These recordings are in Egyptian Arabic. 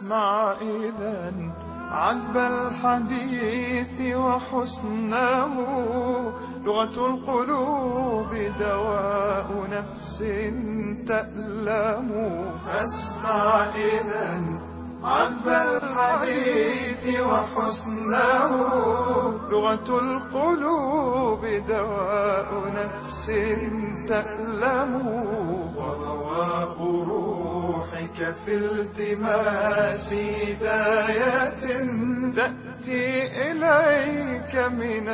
فاسمع إذا عذب الحديث وحسنه لغة القلوب دواء نفس تألم فاسمع إذا عذب الحديث وحسنه لغة القلوب دواء نفس تألم ورواء روحك في التماس هداية تأتي إليك من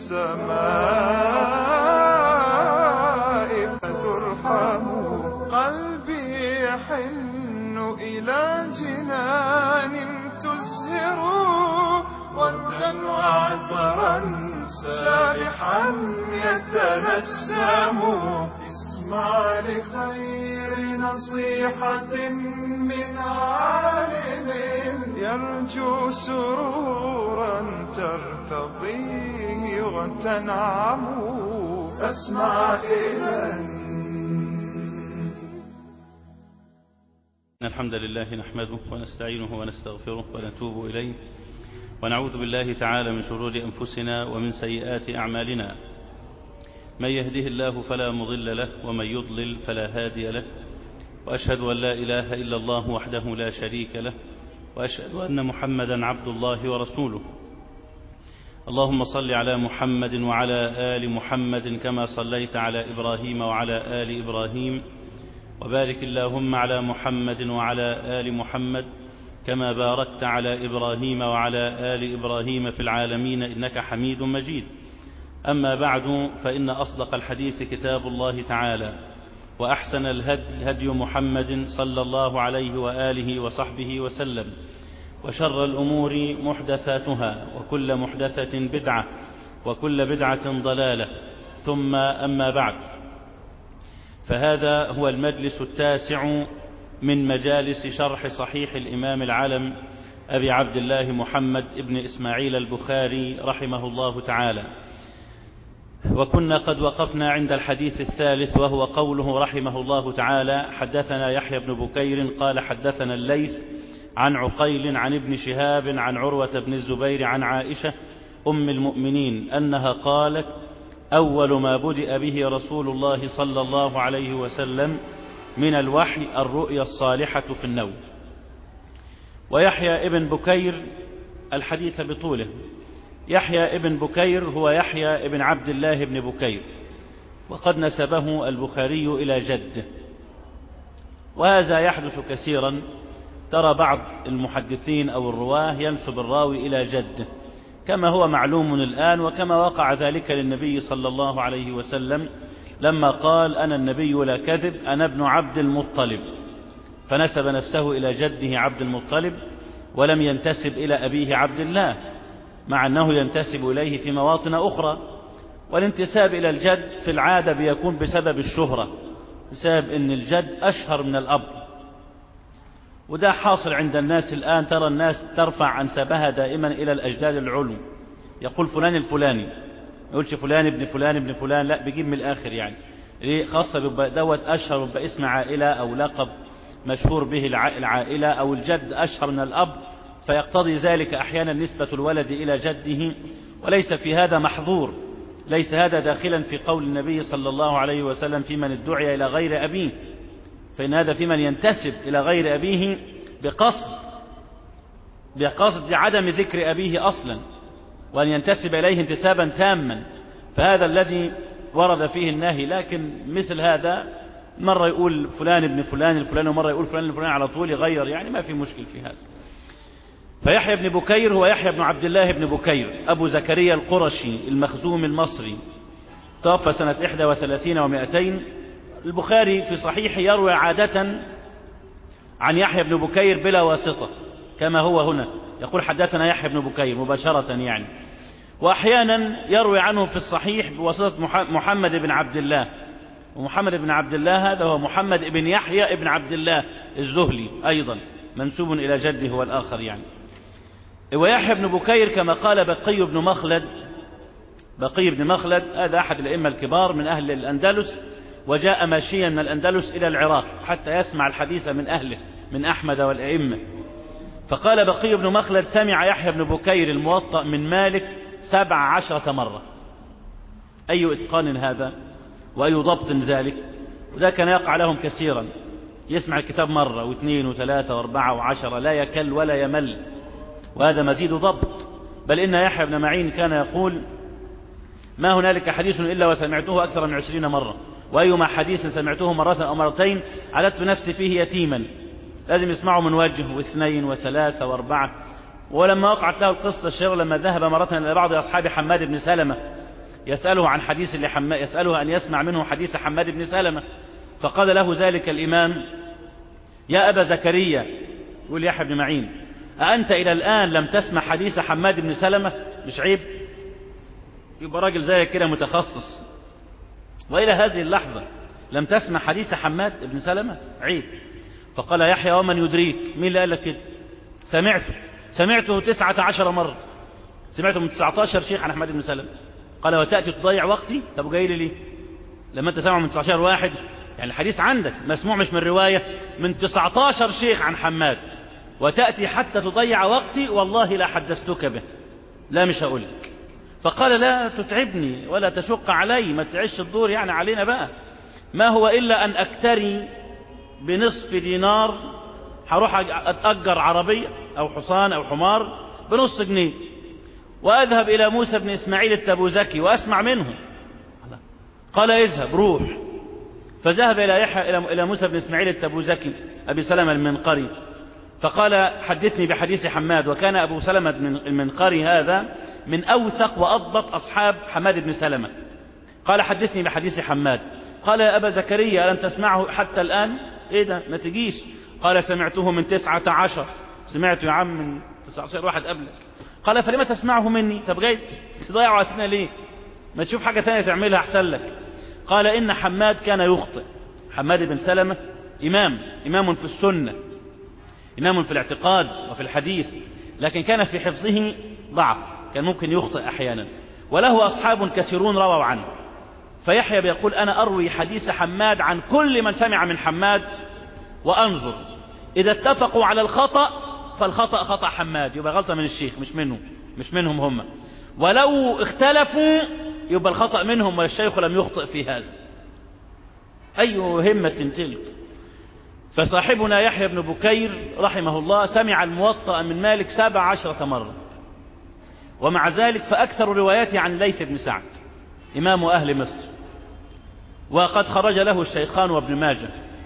السماء فترحم قلبي يحن إلى جنان تزهر ودا وعطرا سابحا يتنسم اسمع لخير نصيحة من عالم يرجو سرورا ترتضيه وتنعم فاسمع إذا إن الحمد لله نحمده ونستعينه ونستغفره ونتوب إليه ونعوذ بالله تعالى من شرور أنفسنا ومن سيئات أعمالنا من يهده الله فلا مضل له ومن يضلل فلا هادي له وأشهد أن لا إله إلا الله وحده لا شريك له وأشهد أن محمدا عبد الله ورسوله اللهم صل على محمد وعلى آل محمد كما صليت على إبراهيم وعلى آل إبراهيم وبارك اللهم على محمد وعلى آل محمد كما باركت على إبراهيم وعلى آل إبراهيم في العالمين إنك حميد مجيد أما بعد فإن أصدق الحديث كتاب الله تعالى وأحسن الهدي هدي محمد صلى الله عليه وآله وصحبه وسلم وشر الأمور محدثاتها وكل محدثة بدعة وكل بدعة ضلالة ثم أما بعد فهذا هو المجلس التاسع من مجالس شرح صحيح الإمام العلم أبي عبد الله محمد ابن إسماعيل البخاري رحمه الله تعالى وكنا قد وقفنا عند الحديث الثالث وهو قوله رحمه الله تعالى حدثنا يحيى بن بكير قال حدثنا الليث عن عقيل عن ابن شهاب عن عروة بن الزبير عن عائشة أم المؤمنين أنها قالت أول ما بدأ به رسول الله صلى الله عليه وسلم من الوحي الرؤيا الصالحة في النوم ويحيى ابن بكير الحديث بطوله يحيى ابن بكير هو يحيى ابن عبد الله بن بكير وقد نسبه البخاري إلى جده وهذا يحدث كثيرا ترى بعض المحدثين أو الرواه ينسب الراوي إلى جده كما هو معلوم الآن وكما وقع ذلك للنبي صلى الله عليه وسلم لما قال أنا النبي لا كذب أنا ابن عبد المطلب فنسب نفسه إلى جده عبد المطلب ولم ينتسب إلى أبيه عبد الله مع أنه ينتسب إليه في مواطن أخرى والانتساب إلى الجد في العادة بيكون بسبب الشهرة بسبب أن الجد أشهر من الأب وده حاصل عند الناس الآن ترى الناس ترفع أنسابها دائما إلى الأجداد العلو يقول فلان الفلاني يقولش فلان ابن فلان ابن فلان لا بيجيب من الآخر يعني ليه خاصة بيبقى دوت أشهر بيبقى اسم عائلة أو لقب مشهور به العائلة أو الجد أشهر من الأب فيقتضي ذلك أحيانا نسبة الولد إلى جده وليس في هذا محظور ليس هذا داخلا في قول النبي صلى الله عليه وسلم في من ادعي إلى غير أبيه فإن هذا في من ينتسب إلى غير أبيه بقصد بقصد عدم ذكر أبيه أصلا وأن ينتسب إليه انتسابا تاما فهذا الذي ورد فيه النهي لكن مثل هذا مرة يقول فلان ابن فلان الفلان ومرة يقول فلان الفلان على طول يغير يعني ما في مشكل في هذا فيحيى بن بكير هو يحيى بن عبد الله بن بكير أبو زكريا القرشي المخزوم المصري توفى سنة 31 ومائتين البخاري في صحيح يروي عادة عن يحيى بن بكير بلا واسطة كما هو هنا يقول حدثنا يحيى بن بكير مباشرة يعني وأحيانا يروي عنه في الصحيح بواسطة محمد بن عبد الله ومحمد بن عبد الله هذا هو محمد بن يحيى بن عبد الله الزهلي أيضا منسوب إلى جده والآخر يعني ويحيى بن بكير كما قال بقي بن مخلد بقي بن مخلد هذا أحد الأئمة الكبار من أهل الأندلس وجاء ماشيا من الأندلس إلى العراق حتى يسمع الحديث من أهله من أحمد والأئمة فقال بقي بن مخلد سمع يحيى بن بكير الموطأ من مالك سبع عشرة مرة أي إتقان هذا وأي ضبط ذلك وده كان يقع لهم كثيرا يسمع الكتاب مرة واثنين وثلاثة واربعة وعشرة لا يكل ولا يمل وهذا مزيد ضبط بل إن يحيى بن معين كان يقول ما هنالك حديث إلا وسمعته أكثر من عشرين مرة وأيما حديث سمعته مرة أو مرتين عددت نفسي فيه يتيما لازم يسمعه من وجه واثنين وثلاثة واربعة ولما وقعت له القصة الشهيرة لما ذهب مرة إلى بعض أصحاب حماد بن سلمة يسأله عن حديث لحماد يسأله أن يسمع منه حديث حماد بن سلمة فقال له ذلك الإمام يا أبا زكريا يقول يحيى بن معين أأنت إلى الآن لم تسمع حديث حماد بن سلمة مش عيب يبقى راجل زيك كده متخصص وإلى هذه اللحظة لم تسمع حديث حماد بن سلمة عيب فقال يحيى ومن يدريك مين اللي قال لك كده سمعته سمعته تسعة عشر مرة سمعته من تسعة عشر شيخ عن حماد بن سلمة قال وتأتي تضيع وقتي طب جاي لي ليه لما انت سامع من 19 واحد يعني الحديث عندك مسموع مش من رواية من 19 شيخ عن حماد وتأتي حتى تضيع وقتي والله لا حدثتك به لا مش هقولك فقال لا تتعبني ولا تشق علي ما تعيش الدور يعني علينا بقى ما هو إلا أن أكتري بنصف دينار هروح أتأجر عربية أو حصان أو حمار بنص جنيه وأذهب إلى موسى بن إسماعيل التبوزكي وأسمع منه قال اذهب روح فذهب إلى يحيى إلى موسى بن إسماعيل التبوزكي أبي سلمة المنقري فقال حدثني بحديث حماد وكان أبو سلمة المنقري هذا من أوثق وأضبط أصحاب حماد بن سلمة قال حدثني بحديث حماد قال يا أبا زكريا ألم تسمعه حتى الآن إيه ده ما تجيش قال سمعته من تسعة عشر سمعته يا عم من تسعة عشر واحد قبلك قال فلما تسمعه مني طب جاي تضيع وقتنا ليه ما تشوف حاجة تانية تعملها أحسن لك قال إن حماد كان يخطئ حماد بن سلمة إمام إمام في السنة إمام في الاعتقاد وفي الحديث لكن كان في حفظه ضعف كان ممكن يخطئ أحيانا وله أصحاب كثيرون رووا عنه فيحيى بيقول أنا أروي حديث حماد عن كل من سمع من حماد وأنظر إذا اتفقوا على الخطأ فالخطأ خطأ حماد يبقى غلطة من الشيخ مش منه مش منهم هم ولو اختلفوا يبقى الخطأ منهم والشيخ لم يخطئ في هذا أي همة تلك فصاحبنا يحيى بن بكير رحمه الله سمع الموطأ من مالك سبع عشرة مرة ومع ذلك فأكثر رواياته عن ليث بن سعد إمام أهل مصر وقد خرج له الشيخان وابن ماجه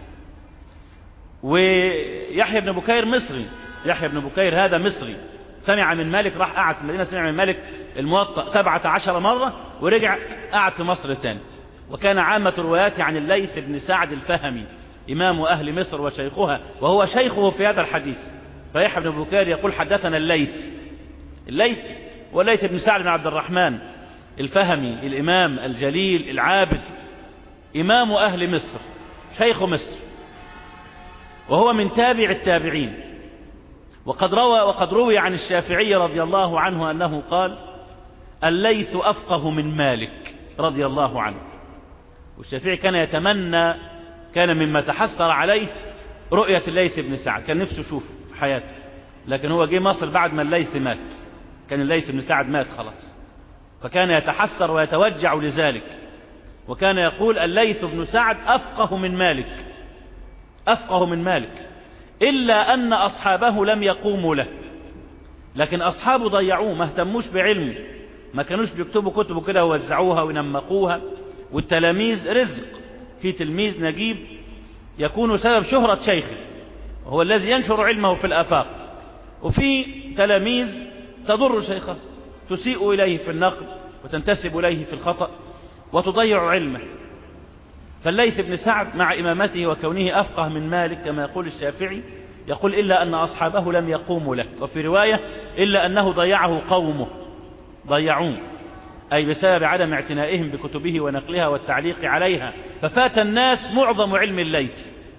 ويحيى بن بكير مصري يحيى بن بكير هذا مصري سمع من مالك راح قعد في المدينة سمع من مالك الموطأ سبعة عشر مرة ورجع قعد في مصر تاني وكان عامة رواياته عن الليث بن سعد الفهمي إمام أهل مصر وشيخها وهو شيخه في هذا الحديث فيحيى بن بكير يقول حدثنا الليث الليث والليث بن سعد بن عبد الرحمن الفهمي الإمام الجليل العابد إمام أهل مصر شيخ مصر وهو من تابع التابعين وقد روى وقد روي عن الشافعي رضي الله عنه أنه قال الليث أفقه من مالك رضي الله عنه والشافعي كان يتمنى كان مما تحسر عليه رؤية الليث بن سعد كان نفسه يشوفه في حياته لكن هو جه مصر بعد ما الليث مات كان الليث بن سعد مات خلاص فكان يتحسر ويتوجع لذلك وكان يقول الليث بن سعد أفقه من مالك أفقه من مالك إلا أن أصحابه لم يقوموا له لكن أصحابه ضيعوه ما اهتموش بعلمه ما كانوش بيكتبوا كتبه كده ووزعوها وينمقوها والتلاميذ رزق في تلميذ نجيب يكون سبب شهرة شيخه وهو الذي ينشر علمه في الآفاق وفي تلاميذ تضر شيخه تسيء إليه في النقل وتنتسب إليه في الخطأ وتضيع علمه فالليث بن سعد مع إمامته وكونه أفقه من مالك كما يقول الشافعي يقول إلا أن أصحابه لم يقوموا له وفي رواية إلا أنه ضيعه قومه ضيعوه أي بسبب عدم اعتنائهم بكتبه ونقلها والتعليق عليها ففات الناس معظم علم الليث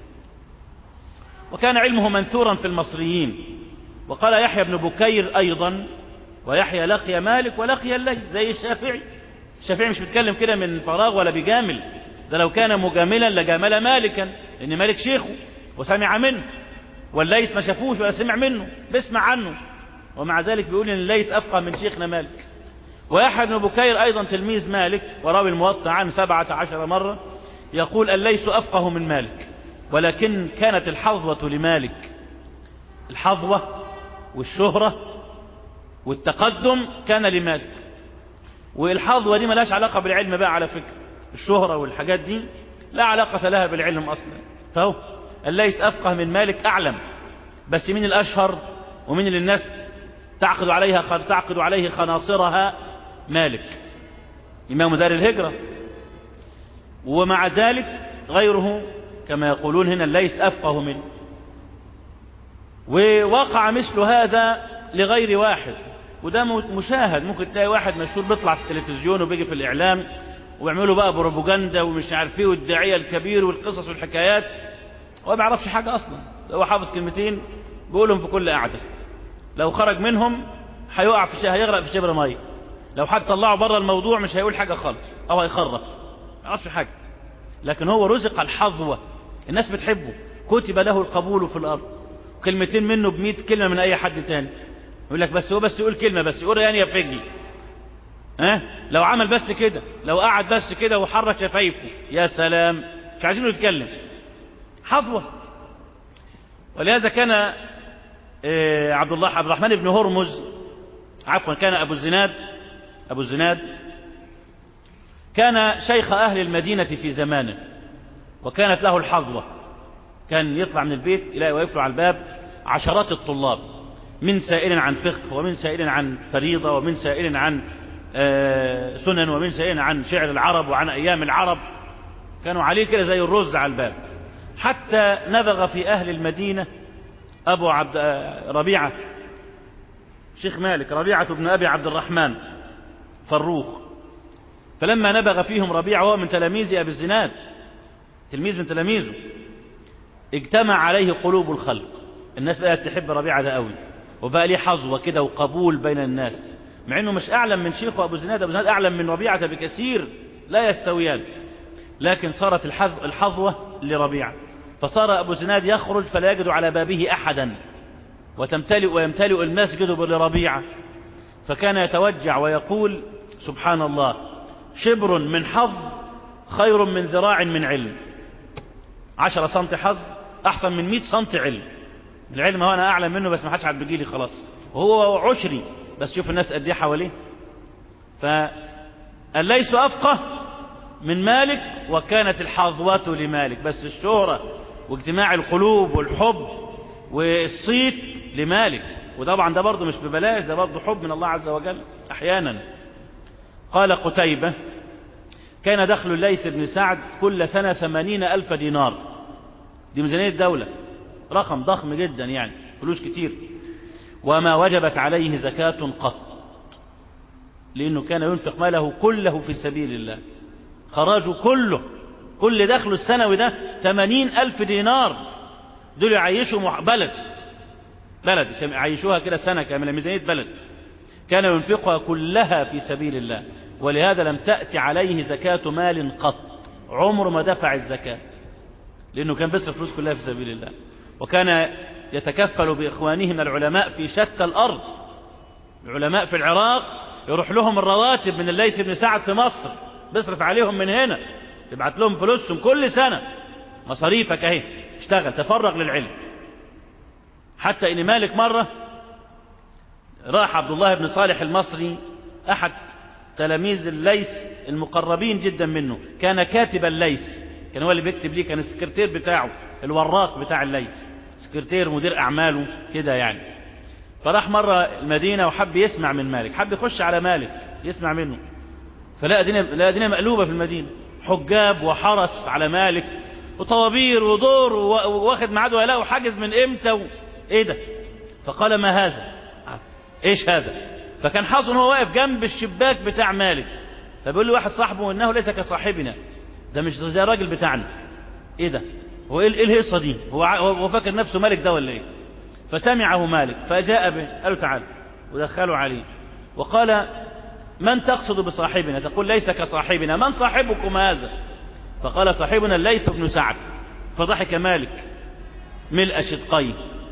وكان علمه منثورا في المصريين وقال يحيى بن بكير أيضا ويحيى لقي مالك ولقي الليث زي الشافعي الشافعي مش بيتكلم كده من فراغ ولا بيجامل ده لو كان مجاملا لجامل مالكا لأن مالك شيخه وسمع منه والليث ما شافوش ولا سمع منه بيسمع عنه ومع ذلك بيقول ان الليث افقه من شيخنا مالك ويحيى بن بكير ايضا تلميذ مالك وراوي الموطأ عنه سبعة عشر مرة يقول الليث افقه من مالك ولكن كانت الحظوة لمالك الحظوة والشهرة والتقدم كان لمالك والحظوة دي ملاش علاقة بالعلم بقى على فكرة الشهرة والحاجات دي لا علاقة لها بالعلم أصلا فهو الليث أفقه من مالك أعلم بس مين الأشهر ومين اللي الناس تعقد عليها تعقد عليه خناصرها مالك إمام دار الهجرة ومع ذلك غيره كما يقولون هنا الليث أفقه منه ووقع مثل هذا لغير واحد وده مشاهد ممكن تلاقي واحد مشهور بيطلع في التلفزيون وبيجي في الإعلام ويعملوا بقى بروباجندا ومش عارف ايه والداعية الكبير والقصص والحكايات هو ما بيعرفش حاجة أصلا هو حافظ كلمتين بيقولهم في كل قعدة لو خرج منهم هيقع في شيء هيغرق في شبر ميه لو حد طلعه بره الموضوع مش هيقول حاجة خالص أو هيخرف ما يعرفش حاجة لكن هو رزق الحظوة الناس بتحبه كتب له القبول في الأرض كلمتين منه بمئة كلمة من أي حد تاني يقول لك بس هو بس يقول كلمة بس يقول يعني يفجي ها لو عمل بس كده لو قعد بس كده وحرك شفايفه يا سلام مش عايزينه يتكلم حظوة ولهذا كان عبد الله عبد الرحمن بن هرمز عفوا كان أبو الزناد أبو الزناد كان شيخ أهل المدينة في زمانه وكانت له الحظوة كان يطلع من البيت يلاقي ويقفل على الباب عشرات الطلاب من سائل عن فقه ومن سائل عن فريضة ومن سائل عن سنن ومن سائل عن شعر العرب وعن أيام العرب كانوا عليه كده زي الرز على الباب حتى نبغ في أهل المدينة أبو عبد ربيعة شيخ مالك ربيعة بن أبي عبد الرحمن فروخ فلما نبغ فيهم ربيعة وهو من تلاميذ أبي الزناد تلميذ من تلاميذه اجتمع عليه قلوب الخلق الناس بقت تحب ربيعة ده قوي وبقى ليه حظوة كده وقبول بين الناس مع انه مش اعلم من شيخه ابو زناد ابو زناد اعلم من ربيعة بكثير لا يستويان لكن صارت الحظوة لربيعة فصار ابو زناد يخرج فلا يجد على بابه احدا وتمتلئ ويمتلئ المسجد بربيعة فكان يتوجع ويقول سبحان الله شبر من حظ خير من ذراع من علم عشرة سنت حظ أحسن من مئة سنت علم العلم هو أنا أعلم منه بس ما حدش عاد بيجي لي خلاص وهو عشري بس شوف الناس قد ايه حواليه فالليس أفقه من مالك وكانت الحظوة لمالك بس الشهرة واجتماع القلوب والحب والصيت لمالك وطبعا ده برضه مش ببلاش ده برضه حب من الله عز وجل أحيانا قال قتيبة كان دخل الليث بن سعد كل سنة ثمانين ألف دينار دي ميزانية الدولة رقم ضخم جدا يعني فلوس كتير وما وجبت عليه زكاة قط لأنه كان ينفق ماله كله في سبيل الله خراجه كله كل دخله السنوي ده ثمانين ألف دينار دول يعيشوا بلد بلد يعيشوها كده سنة كاملة ميزانية بلد كان ينفقها كلها في سبيل الله ولهذا لم تأتي عليه زكاة مال قط عمره ما دفع الزكاة لأنه كان بيصرف فلوس كلها في سبيل الله وكان يتكفل بإخوانه من العلماء في شتى الأرض العلماء في العراق يروح لهم الرواتب من الليث بن سعد في مصر بيصرف عليهم من هنا يبعت لهم فلوسهم كل سنة مصاريفك اهي اشتغل تفرغ للعلم حتى ان مالك مرة راح عبد الله بن صالح المصري احد تلاميذ الليث المقربين جدا منه كان كاتب الليث كان هو اللي بيكتب ليه كان السكرتير بتاعه الوراق بتاع الليث سكرتير مدير اعماله كده يعني فراح مرة المدينة وحب يسمع من مالك حب يخش على مالك يسمع منه فلقى الدنيا لقى الدنيا مقلوبة في المدينة حجاب وحرس على مالك وطوابير ودور واخد ميعاد ولا وحاجز من امتى و... ايه ده فقال ما هذا ايش هذا فكان حظه ان هو واقف جنب الشباك بتاع مالك فبيقول له واحد صاحبه انه ليس كصاحبنا ده مش زي الراجل بتاعنا ايه ده هو ايه الهيصه دي هو هو فاكر نفسه مالك ده ولا ايه فسمعه مالك فجاء به قال له تعال ودخلوا عليه وقال من تقصد بصاحبنا تقول ليس كصاحبنا من صاحبكم هذا فقال صاحبنا الليث بن سعد فضحك مالك ملء شدقيه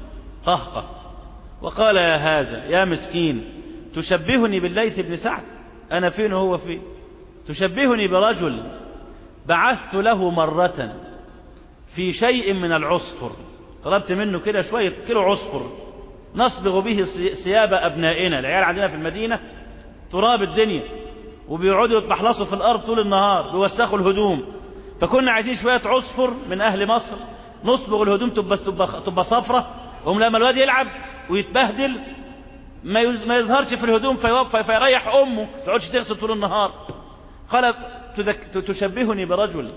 قهقه وقال يا هذا يا مسكين تشبهني بالليث بن سعد أنا فين وهو فين تشبهني برجل بعثت له مرة في شيء من العصفر طلبت منه كده شوية كيلو عصفر نصبغ به ثياب أبنائنا العيال عندنا في المدينة تراب الدنيا وبيقعدوا يتبحلصوا في الأرض طول النهار بيوسخوا الهدوم فكنا عايزين شوية عصفر من أهل مصر نصبغ الهدوم تبقى, تبقى, تبقى صفرة وهم لما الواد يلعب ويتبهدل ما ما يظهرش في الهدوم فيوفى فيريح امه تقعدش تغسل طول النهار قال تشبهني برجل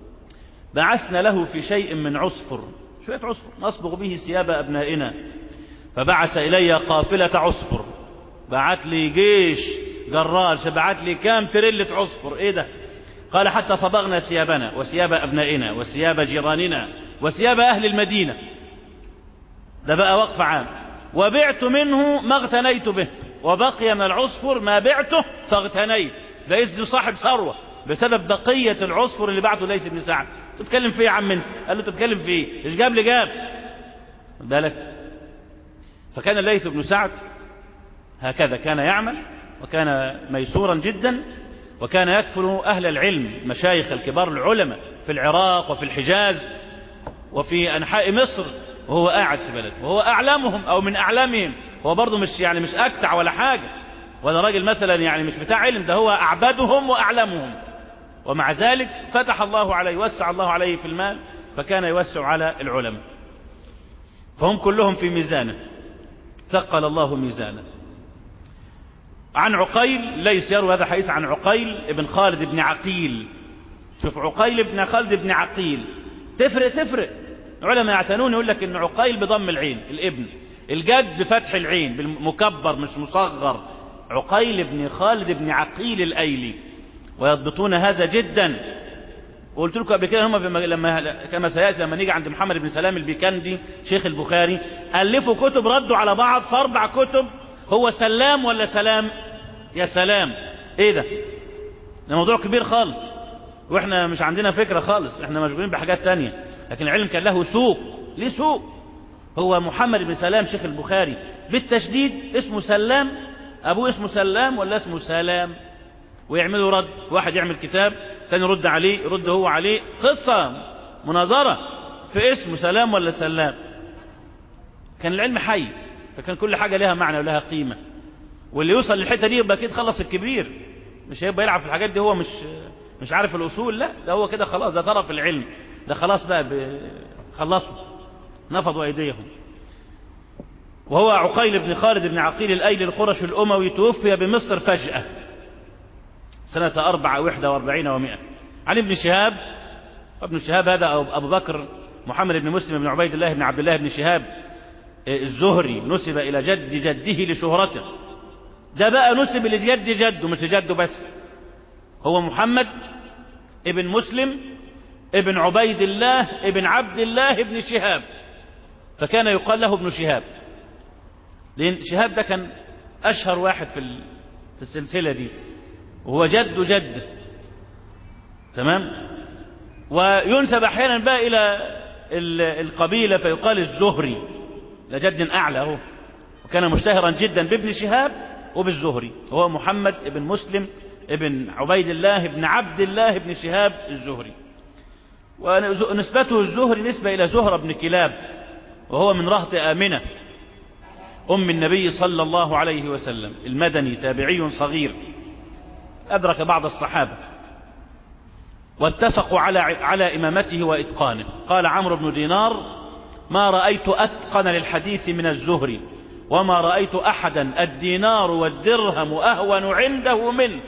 بعثنا له في شيء من عصفر شوية عصفر نصبغ به ثياب أبنائنا فبعث إلي قافلة عصفر بعت لي جيش جراش بعت لي كام ترلة عصفر ايه ده قال حتى صبغنا ثيابنا وثياب أبنائنا وثياب جيراننا وثياب أهل المدينة ده بقى وقف عام وبعت منه ما اغتنيت به وبقي من العصفر ما بعته فاغتنيت بقيت صاحب ثروة بسبب بقية العصفر اللي بعته ليس ابن سعد تتكلم فيه يا عم انت قال له تتكلم فيه ايش جاب لي جاب بالك فكان الليث بن سعد هكذا كان يعمل وكان ميسورا جدا وكان يكفل أهل العلم مشايخ الكبار العلماء في العراق وفي الحجاز وفي أنحاء مصر وهو قاعد في بلده وهو أعلمهم أو من أعلمهم هو برضه مش يعني مش أكتع ولا حاجة ولا راجل مثلا يعني مش بتاع علم ده هو أعبدهم وأعلمهم ومع ذلك فتح الله عليه وسع الله عليه في المال فكان يوسع على العلماء فهم كلهم في ميزانه ثقل الله ميزانه عن عقيل ليس يروي هذا حديث عن عقيل ابن خالد بن عقيل شوف عقيل ابن خالد بن عقيل تفرق تفرق العلماء يعتنون يقول لك ان عقيل بضم العين الابن الجد بفتح العين بالمكبر مش مصغر عقيل بن خالد بن عقيل الايلي ويضبطون هذا جدا وقلت لكم قبل كده هم لما كما سياتي لما نيجي عند محمد بن سلام البيكندي شيخ البخاري الفوا كتب ردوا على بعض في اربع كتب هو سلام ولا سلام يا سلام ايه ده ده موضوع كبير خالص واحنا مش عندنا فكره خالص احنا مشغولين بحاجات تانية لكن العلم كان له سوق ليه سوق هو محمد بن سلام شيخ البخاري بالتشديد اسمه سلام ابوه اسمه سلام ولا اسمه سلام ويعملوا رد واحد يعمل كتاب تاني يرد عليه يرد هو عليه قصة مناظرة في اسمه سلام ولا سلام كان العلم حي فكان كل حاجة لها معنى ولها قيمة واللي يوصل للحتة دي يبقى اكيد خلص الكبير مش هيبقى يلعب في الحاجات دي هو مش مش عارف الأصول لا ده هو كده خلاص ده طرف العلم ده خلاص بقى خلصوا نفضوا أيديهم وهو عقيل بن خالد بن عقيل الأيلي القرش الأموي توفي بمصر فجأة سنة أربعة وإحدى واربعين ومائة عن ابن شهاب ابن شهاب هذا أبو بكر محمد بن مسلم بن عبيد الله بن عبد الله بن شهاب الزهري نسب إلى جد جده لشهرته ده بقى نسب لجد جده مش جده بس هو محمد ابن مسلم ابن عبيد الله ابن عبد الله ابن شهاب فكان يقال له ابن شهاب لأن شهاب ده كان أشهر واحد في في السلسلة دي وهو جد جد تمام وينسب أحيانا بقى إلى القبيلة فيقال الزهري لجد أعلى هو وكان مشتهرا جدا بابن شهاب وبالزهري وهو محمد ابن مسلم ابن عبيد الله ابن عبد الله ابن شهاب الزهري ونسبته الزهري نسبة إلى زهرة بن كلاب وهو من رهط آمنة أم النبي صلى الله عليه وسلم المدني تابعي صغير أدرك بعض الصحابة واتفقوا على على إمامته وإتقانه قال عمرو بن دينار ما رأيت أتقن للحديث من الزهري وما رأيت أحدا الدينار والدرهم أهون عنده منه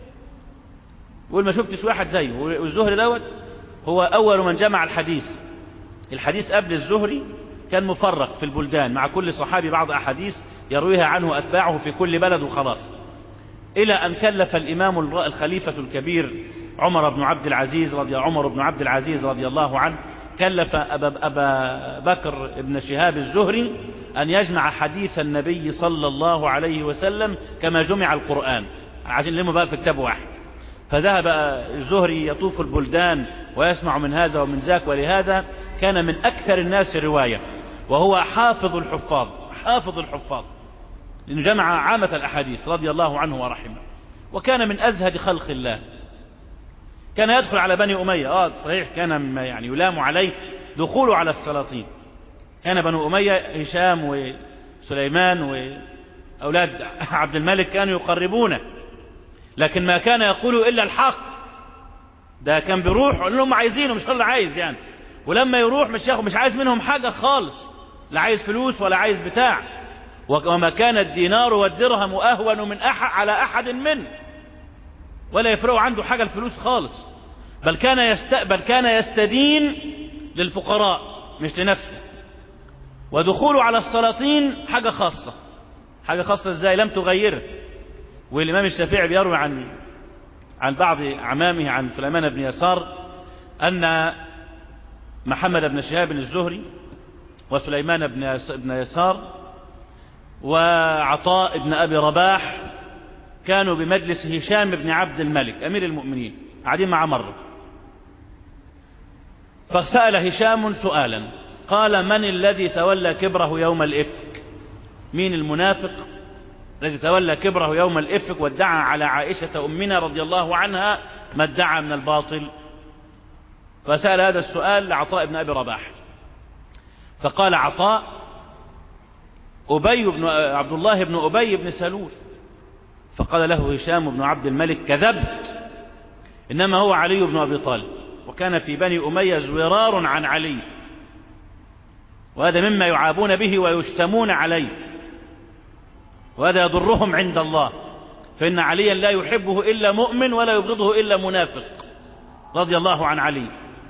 يقول ما شفتش واحد زيه والزهري دوت هو أول من جمع الحديث الحديث قبل الزهري كان مفرق في البلدان مع كل صحابي بعض أحاديث يرويها عنه أتباعه في كل بلد وخلاص إلى أن كلف الإمام الخليفة الكبير عمر بن عبد العزيز رضي عمر بن عبد العزيز رضي الله عنه كلف أبا, أبا بكر بن شهاب الزهري أن يجمع حديث النبي صلى الله عليه وسلم كما جمع القرآن عشان لمه بقى في كتاب واحد فذهب الزهري يطوف البلدان ويسمع من هذا ومن ذاك ولهذا كان من أكثر الناس رواية وهو حافظ الحفاظ حافظ الحفاظ لأنه جمع عامة الأحاديث رضي الله عنه ورحمه وكان من أزهد خلق الله كان يدخل على بني أمية آه صحيح كان يعني يلام عليه دخوله على السلاطين كان بنو أمية هشام وسليمان وأولاد عبد الملك كانوا يقربونه لكن ما كان يقول إلا الحق ده كان بيروح يقول لهم عايزينه مش هو اللي عايز يعني ولما يروح مش ياخد مش عايز منهم حاجة خالص لا عايز فلوس ولا عايز بتاع وما كان الدينار والدرهم أهون من أحد على أحد منه ولا يفرقوا عنده حاجة الفلوس خالص بل كان يست... بل كان يستدين للفقراء مش لنفسه ودخوله على السلاطين حاجة خاصة حاجة خاصة ازاي لم تغيره والإمام الشافعي بيروي عن عن بعض عمامه عن سليمان بن يسار أن محمد بن شهاب الزهري وسليمان بن بن يسار وعطاء بن أبي رباح كانوا بمجلس هشام بن عبد الملك أمير المؤمنين قاعدين مع مرة فسأل هشام سؤالا قال من الذي تولى كبره يوم الإفك مين المنافق الذي تولى كبره يوم الإفك وادعى على عائشة أمنا رضي الله عنها ما ادعى من الباطل فسأل هذا السؤال لعطاء بن أبي رباح فقال عطاء أبي بن عبد الله بن أبي بن سلول فقال له هشام بن عبد الملك كذبت إنما هو علي بن أبي طالب وكان في بني أمية زرار عن علي وهذا مما يعابون به ويشتمون عليه وهذا يضرهم عند الله فإن عليا لا يحبه إلا مؤمن ولا يبغضه إلا منافق رضي الله عن علي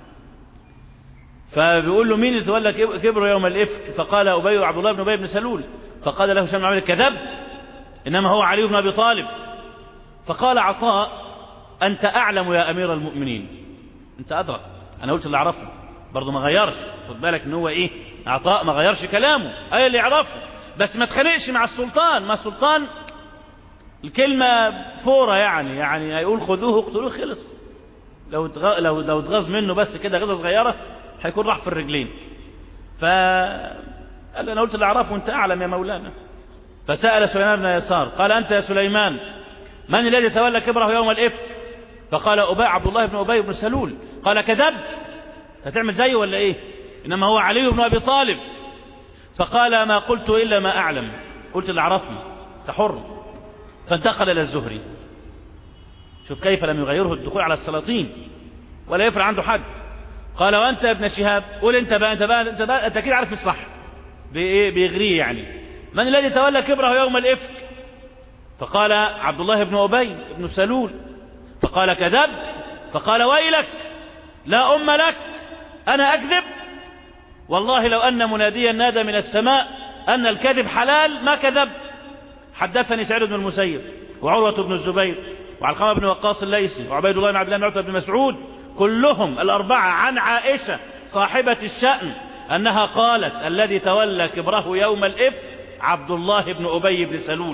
فبيقول له مين اللي تولى كبره يوم الإفك فقال أبي عبد الله بن أبي بن سلول فقال له هشام بن كذب إنما هو علي بن أبي طالب فقال عطاء أنت أعلم يا أمير المؤمنين أنت أدرك أنا قلت اللي أعرفه برضه ما غيرش خد بالك إن هو إيه عطاء ما غيرش كلامه أي اللي يعرفه بس ما تخانقش مع السلطان ما السلطان الكلمة فورة يعني يعني هيقول خذوه اقتلوه خلص لو اتغ... لو لو اتغاظ منه بس كده غزة صغيرة هيكون راح في الرجلين ف قال انا قلت اللي اعرفه وانت اعلم يا مولانا فسأل سليمان بن يسار قال انت يا سليمان من الذي تولى كبره يوم الافك فقال أبي عبد الله بن أبي بن سلول قال كذب هتعمل زيه ولا ايه انما هو علي بن ابي طالب فقال ما قلت الا ما اعلم قلت اللي عرفني حر فانتقل الى الزهري شوف كيف لم يغيره الدخول على السلاطين ولا يفرع عنده حد قال وانت يا ابن شهاب قول انت بقى انت بقى انت بقى انت اكيد عارف الصح بايه بيغريه يعني من الذي تولى كبره يوم الافك فقال عبد الله بن ابي بن سلول فقال كذب فقال ويلك لا ام لك انا اكذب والله لو ان مناديا نادى من السماء ان الكذب حلال ما كذب حدثني سعيد بن المسيب وعروة بن الزبير وعلقمة بن وقاص الليثي وعبيد الله بن عبد الله بن عتبة بن مسعود كلهم الأربعة عن عائشة صاحبة الشأن أنها قالت الذي تولى كبره يوم الإف عبد الله بن أبي بن سلول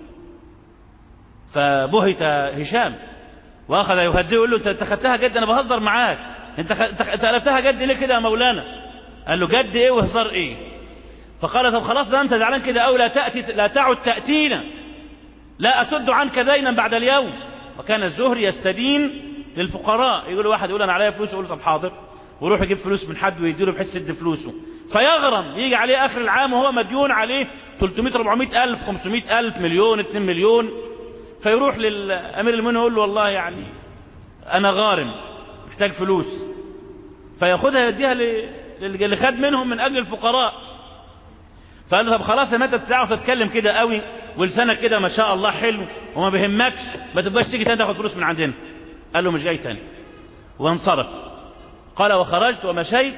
فبهت هشام واخذ يهدئه يقول له انت اتخذتها جد انا بهزر معاك انت انت قلبتها جد ليه كده يا مولانا قال له جد ايه وهزار ايه فقال طب خلاص ده انت زعلان كده او لا تاتي لا تعد تاتينا لا اسد عنك دينا بعد اليوم وكان الزهري يستدين للفقراء يقول واحد يقول انا عليا فلوس يقول طب حاضر ويروح يجيب فلوس من حد ويديله بحيث يسد فلوسه فيغرم يجي عليه اخر العام وهو مديون عليه 300 400 الف 500 الف مليون 2 مليون فيروح للامير المؤمنين يقول له والله يعني انا غارم محتاج فلوس فياخدها يديها اللي خد منهم من اجل الفقراء فقال له طب خلاص لما انت بتعرف تتكلم كده قوي ولسانك كده ما شاء الله حلو وما بيهمكش ما تبقاش تيجي تاني تاخد فلوس من عندنا قال له مش جاي تاني وانصرف قال وخرجت ومشيت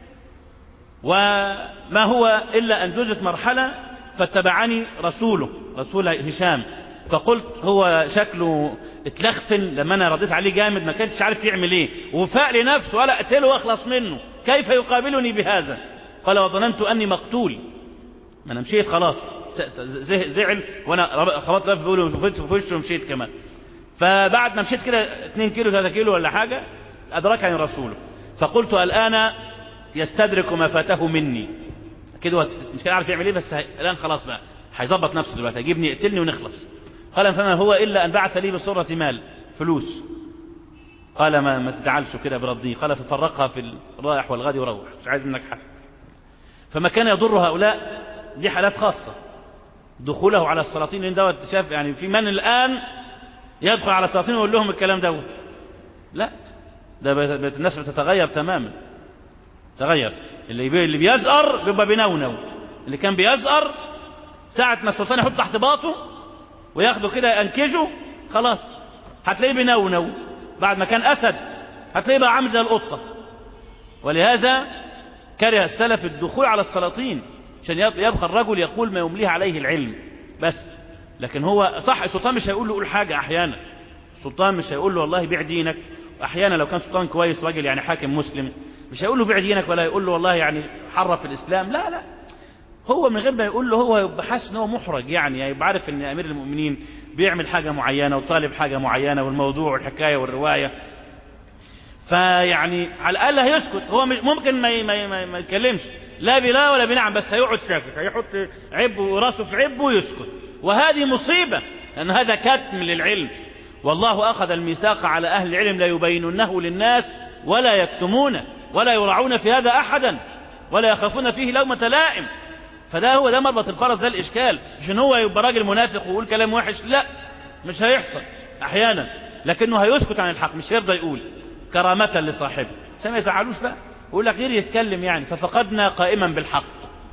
وما هو الا ان جزت مرحله فاتبعني رسوله رسول هشام فقلت هو شكله اتلخفن لما انا رديت عليه جامد ما كانش عارف يعمل ايه وفاق لنفسه ولا اقتله واخلص منه كيف يقابلني بهذا قال وظننت اني مقتول ما انا مشيت خلاص زعل وانا خبطت في بقوله في وشه ومشيت كمان فبعد ما مشيت كده 2 كيلو 3 كيلو ولا حاجه ادركني رسوله فقلت الان يستدرك ما فاته مني كده هو مش كده عارف يعمل ايه بس هي... الان خلاص بقى هيظبط نفسه دلوقتي هيجيبني يقتلني ونخلص قال فما هو الا ان بعث لي بصوره مال فلوس قال ما ما تزعلش كده برديه قال ففرقها في الرائح والغد وروح مش عايز منك حاجه فما كان يضر هؤلاء دي حالات خاصه دخوله على السلاطين لان دوت شاف يعني في من الان يدخل على السلاطين ويقول لهم الكلام دوت لا ده بقت الناس بتتغير تماما تغير اللي بي... اللي بيزقر بيبقى بينونو اللي كان بيزقر ساعة ما السلطان يحط تحت باطه وياخده كده ينكجه خلاص هتلاقيه بينونو بعد ما كان أسد هتلاقيه بقى عامل زي القطة ولهذا كره السلف الدخول على السلاطين عشان يبقى الرجل يقول ما يمليه عليه العلم بس لكن هو صح السلطان مش هيقول له قول حاجة أحيانا السلطان مش هيقول له والله بيع دينك واحيانا لو كان سلطان كويس راجل يعني حاكم مسلم مش هيقول له بيع دينك ولا يقول له والله يعني حرف الاسلام لا لا هو من غير ما يقول له هو يبقى حاسس ان هو محرج يعني يبقى عارف ان امير المؤمنين بيعمل حاجه معينه وطالب حاجه معينه والموضوع والحكايه والروايه فيعني على الاقل هيسكت هو ممكن ما ما ما, ما يتكلمش لا بلا ولا بنعم بس هيقعد ساكت هيحط عبه وراسه في عبه ويسكت وهذه مصيبه لان هذا كتم للعلم والله أخذ الميثاق على أهل العلم لا يبينونه للناس ولا يكتمونه ولا يراعون في هذا أحدا ولا يخافون فيه لومة لائم فده هو ده مربط الفرس ده الإشكال مش إن هو يبقى راجل منافق ويقول كلام وحش لا مش هيحصل أحيانا لكنه هيسكت عن الحق مش هيرضى يقول كرامة لصاحبه ما يزعلوش بقى يقول لك غير يتكلم يعني ففقدنا قائما بالحق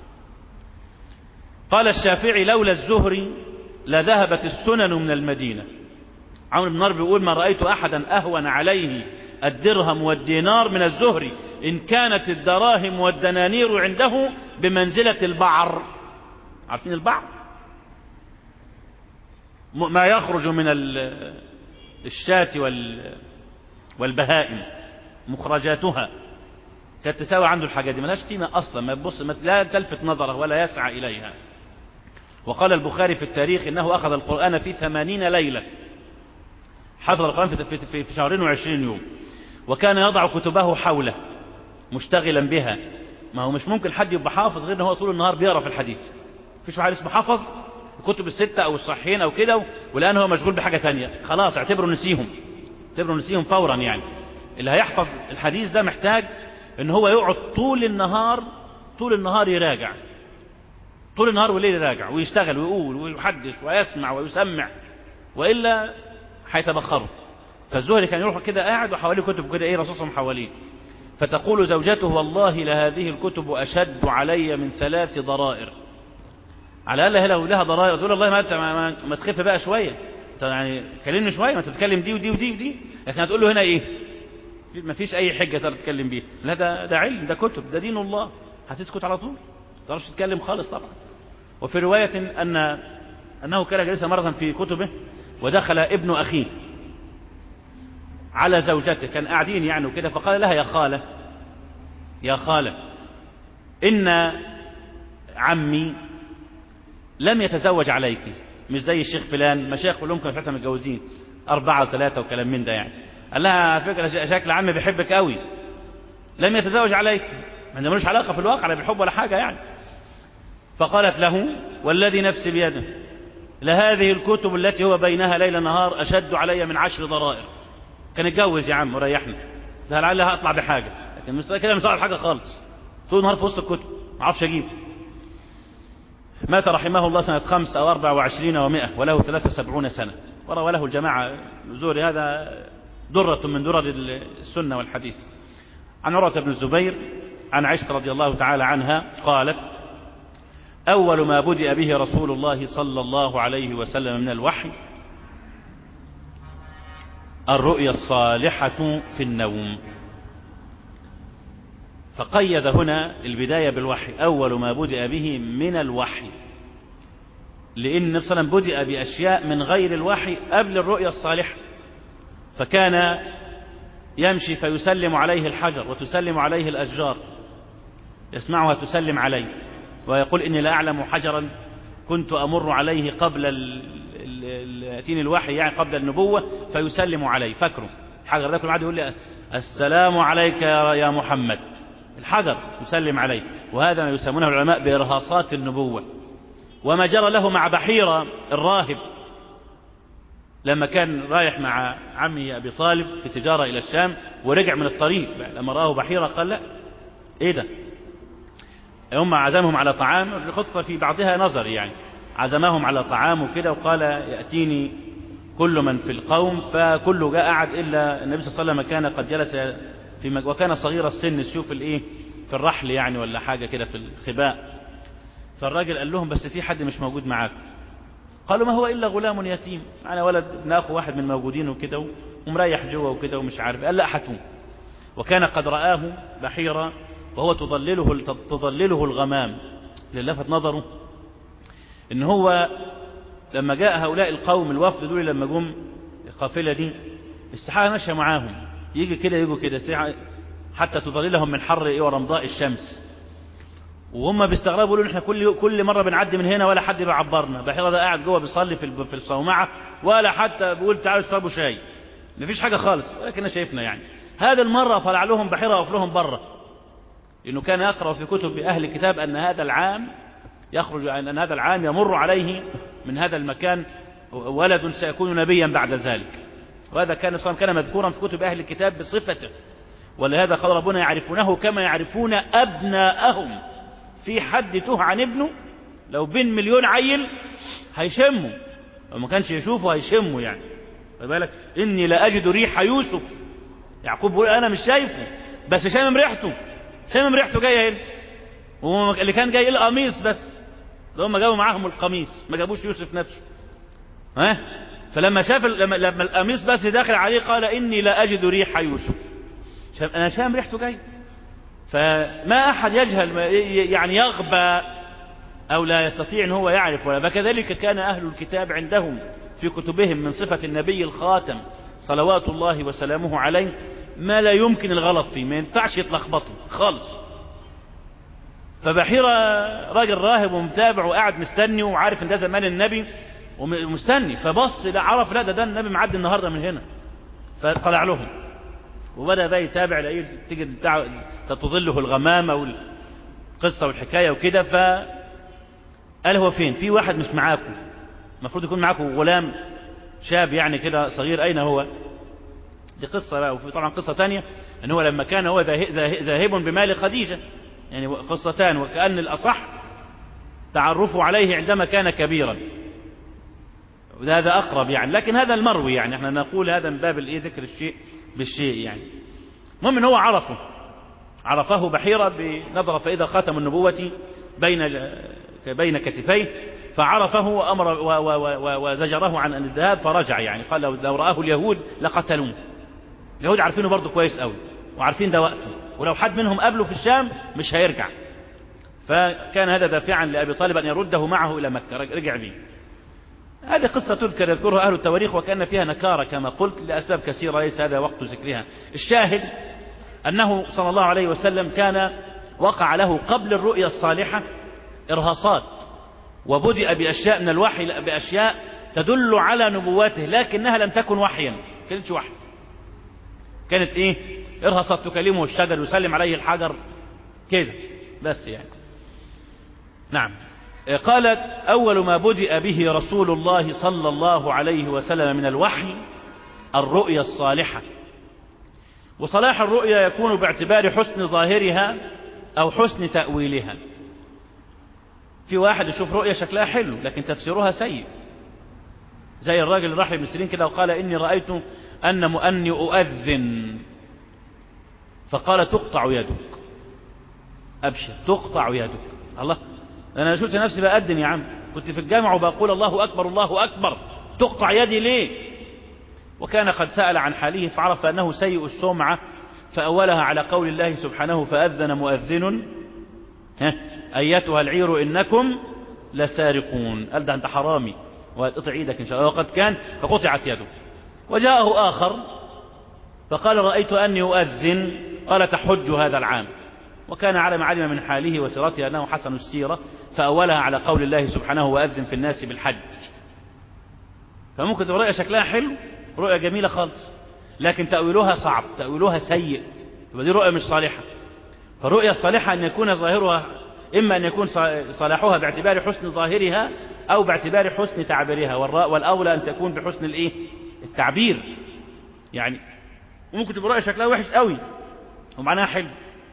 قال الشافعي لولا الزهري لذهبت السنن من المدينه عمرو بن نار بيقول ما رأيت أحدا أهون عليه الدرهم والدينار من الزهري إن كانت الدراهم والدنانير عنده بمنزلة البعر عارفين البعر ما يخرج من الشاة والبهائم مخرجاتها كانت تساوي عنده الحاجات دي ملهاش قيمة أصلا ما يبص لا تلفت نظره ولا يسعى إليها وقال البخاري في التاريخ إنه أخذ القرآن في ثمانين ليلة حفظ القرآن في, في, في شهرين وعشرين يوم وكان يضع كتبه حوله مشتغلا بها ما هو مش ممكن حد يبقى حافظ غير ان هو طول النهار بيقرا في الحديث مفيش واحد اسمه حفظ الكتب الستة او الصحيحين او كده والان هو مشغول بحاجة تانية خلاص اعتبره نسيهم اعتبره نسيهم فورا يعني اللي هيحفظ الحديث ده محتاج ان هو يقعد طول النهار طول النهار يراجع طول النهار والليل يراجع ويشتغل ويقول ويحدث ويسمع ويسمع والا هيتبخروا فالزهري كان يروح كده قاعد وحواليه كتب كده ايه رصاصهم حواليه فتقول زوجته والله لهذه الكتب أشد علي من ثلاث ضرائر على الأقل لو لها ضرائر تقول الله ما, ما, ما تخف بقى شوية يعني كلمني شوية ما تتكلم دي ودي ودي ودي لكن هتقول له هنا ايه ما فيش اي حجة تقدر تتكلم بيها لا ده, ده علم ده كتب ده دين الله هتسكت على طول ما تقدرش تتكلم خالص طبعا وفي رواية أن أنه كان جالسا مرة في كتبه ودخل ابن أخيه على زوجته كان قاعدين يعني وكده فقال لها يا خالة يا خالة إن عمي لم يتزوج عليك مش زي الشيخ فلان مشايخ كلهم كانوا ساعتها متجوزين أربعة وثلاثة وكلام من ده يعني قال لها على فكرة شكل عمي بيحبك قوي لم يتزوج عليك ما ملوش علاقة في الواقع لا بالحب ولا حاجة يعني فقالت له والذي نفسي بيده لهذه الكتب التي هو بينها ليل نهار أشد علي من عشر ضرائر كان اتجوز يا عم وريحنا ده لعلها هطلع بحاجة لكن مش كده مش بحاجة خالص طول النهار في وسط الكتب ما اعرفش اجيب مات رحمه الله سنة خمس أو أربع وعشرين ومائة وله ثلاثة وسبعون سنة وروى له الجماعة زوري هذا درة من درر السنة والحديث عن عروة بن الزبير عن عائشة رضي الله تعالى عنها قالت أول ما بدأ به رسول الله صلى الله عليه وسلم من الوحي الرؤيا الصالحة في النوم فقيد هنا البداية بالوحي أول ما بدأ به من الوحي لأن النبي صلى الله عليه وسلم بدأ بأشياء من غير الوحي قبل الرؤيا الصالحة فكان يمشي فيسلم عليه الحجر وتسلم عليه الأشجار يسمعها تسلم عليه ويقول إني لا أعلم حجرا كنت أمر عليه قبل يأتيني الوحي يعني قبل النبوة فيسلم عليه فاكره حجر ذاك العادي يقول لي السلام عليك يا محمد الحجر يسلم عليه وهذا ما يسمونه العلماء بإرهاصات النبوة وما جرى له مع بحيرة الراهب لما كان رايح مع عمه أبي طالب في تجارة إلى الشام ورجع من الطريق لما رآه بحيرة قال لا إيه ده هم عزمهم على طعام الخصة في بعضها نظر يعني عزمهم على طعام وكده وقال يأتيني كل من في القوم فكله جاء قعد إلا النبي صلى الله عليه وسلم كان قد جلس في مج... وكان صغير السن تشوف الايه في الرحل يعني ولا حاجة كده في الخباء فالراجل قال لهم بس في حد مش موجود معاكم قالوا ما هو إلا غلام يتيم معنا ولد ابن أخو واحد من الموجودين وكده ومريح جوه وكده ومش عارف قال لا حتوم وكان قد رآه بحيرة وهو تظلله تظلله الغمام اللي لفت نظره ان هو لما جاء هؤلاء القوم الوفد دول لما جم القافله دي السحابه ماشيه معاهم يجي كده يجوا كده حتى تظللهم من حر ايه ورمضاء الشمس وهم بيستغربوا يقولوا احنا كل كل مره بنعدي من هنا ولا حد بيعبرنا بحيره ده قاعد جوه بيصلي في في الصومعه ولا حتى بيقول تعالوا اشربوا شاي مفيش حاجه خالص لكن شايفنا يعني هذه المره طلع لهم بحيره وقف لهم بره لانه كان يقرا في كتب اهل الكتاب ان هذا العام يخرج ان هذا العام يمر عليه من هذا المكان ولد سيكون نبيا بعد ذلك وهذا كان صلى كان مذكورا في كتب اهل الكتاب بصفته ولهذا قال ربنا يعرفونه كما يعرفون ابناءهم في حد توه عن ابنه لو بين مليون عيل هيشمه لو ما كانش يشوفه هيشمه يعني بالك اني لاجد ريح يوسف يعقوب بيقول انا مش شايفه بس شامم ريحته شامم ريحته جايه هنا واللي كان جاي القميص بس ده هم جابوا معاهم القميص ما جابوش يوسف نفسه ها فلما شاف لما, لما القميص بس داخل عليه قال اني لا اجد ريح يوسف انا شام ريحته جاي فما احد يجهل يعني يغبى او لا يستطيع ان هو يعرف ولا فكذلك كان اهل الكتاب عندهم في كتبهم من صفه النبي الخاتم صلوات الله وسلامه عليه ما لا يمكن الغلط فيه ما ينفعش يتلخبطوا خالص فبحيرة راجل راهب ومتابع وقاعد مستني وعارف ان ده زمان النبي ومستني فبص لا عرف لا ده ده النبي معدي النهارده من هنا فطلع لهم وبدا بقى يتابع لاقيه تيجي تظله الغمامه والقصه والحكايه وكده ف قال هو فين؟ في واحد مش معاكم المفروض يكون معاكم غلام شاب يعني كده صغير اين هو؟ دي قصه بقى وفي طبعا قصه ثانيه ان هو لما كان هو ذاهب بمال خديجه يعني قصتان وكأن الأصح تعرفه عليه عندما كان كبيرا وهذا أقرب يعني لكن هذا المروي يعني احنا نقول هذا من باب الايه ذكر الشيء بالشيء يعني المهم ان هو عرفه عرفه بحيرة بنظرة فإذا خاتم النبوة بين بين كتفيه فعرفه وأمر وزجره عن الذهاب فرجع يعني قال لو, لو رآه اليهود لقتلوه اليهود عارفينه برضه كويس قوي وعارفين ده وقته ولو حد منهم قابله في الشام مش هيرجع فكان هذا دافعا لأبي طالب أن يرده معه إلى مكة رجع به هذه قصة تذكر يذكرها أهل التواريخ وكان فيها نكارة كما قلت لأسباب كثيرة ليس هذا وقت ذكرها الشاهد أنه صلى الله عليه وسلم كان وقع له قبل الرؤيا الصالحة إرهاصات وبدأ بأشياء من الوحي بأشياء تدل على نبواته لكنها لم تكن وحيا كانتش وحي كانت ايه ارهصت تكلمه الشجر يسلم عليه الحجر كده بس يعني نعم قالت أول ما بدأ به رسول الله صلى الله عليه وسلم من الوحي الرؤيا الصالحة وصلاح الرؤيا يكون باعتبار حسن ظاهرها أو حسن تأويلها في واحد يشوف رؤيا شكلها حلو لكن تفسيرها سيء زي الراجل اللي راح لابن سيرين كده وقال إني رأيت أن أني أؤذن فقال تقطع يدك أبشر تقطع يدك الله أنا شفت نفسي بأذن يا عم كنت في الجامع وبقول الله أكبر الله أكبر تقطع يدي ليه وكان قد سأل عن حاله فعرف أنه سيء السمعة فأولها على قول الله سبحانه فأذن مؤذن أيتها العير إنكم لسارقون قال ده أنت حرامي وهتقطع ايدك إن شاء الله وقد كان فقطعت يده وجاءه آخر فقال رأيت أني أؤذن قال تحج هذا العام وكان على ما علم من حاله وسيرته أنه حسن السيرة فأولها على قول الله سبحانه وأذن في الناس بالحج فممكن تبقى رؤية شكلها حلو رؤية جميلة خالص لكن تأويلها صعب تأويلها سيء يبقى دي رؤية مش صالحة فالرؤيا الصالحة أن يكون ظاهرها إما أن يكون صلاحها باعتبار حسن ظاهرها أو باعتبار حسن تعبيرها والأولى أن تكون بحسن الإيه؟ التعبير يعني ممكن تبقى رؤيا شكلها وحش قوي ومعناها حلو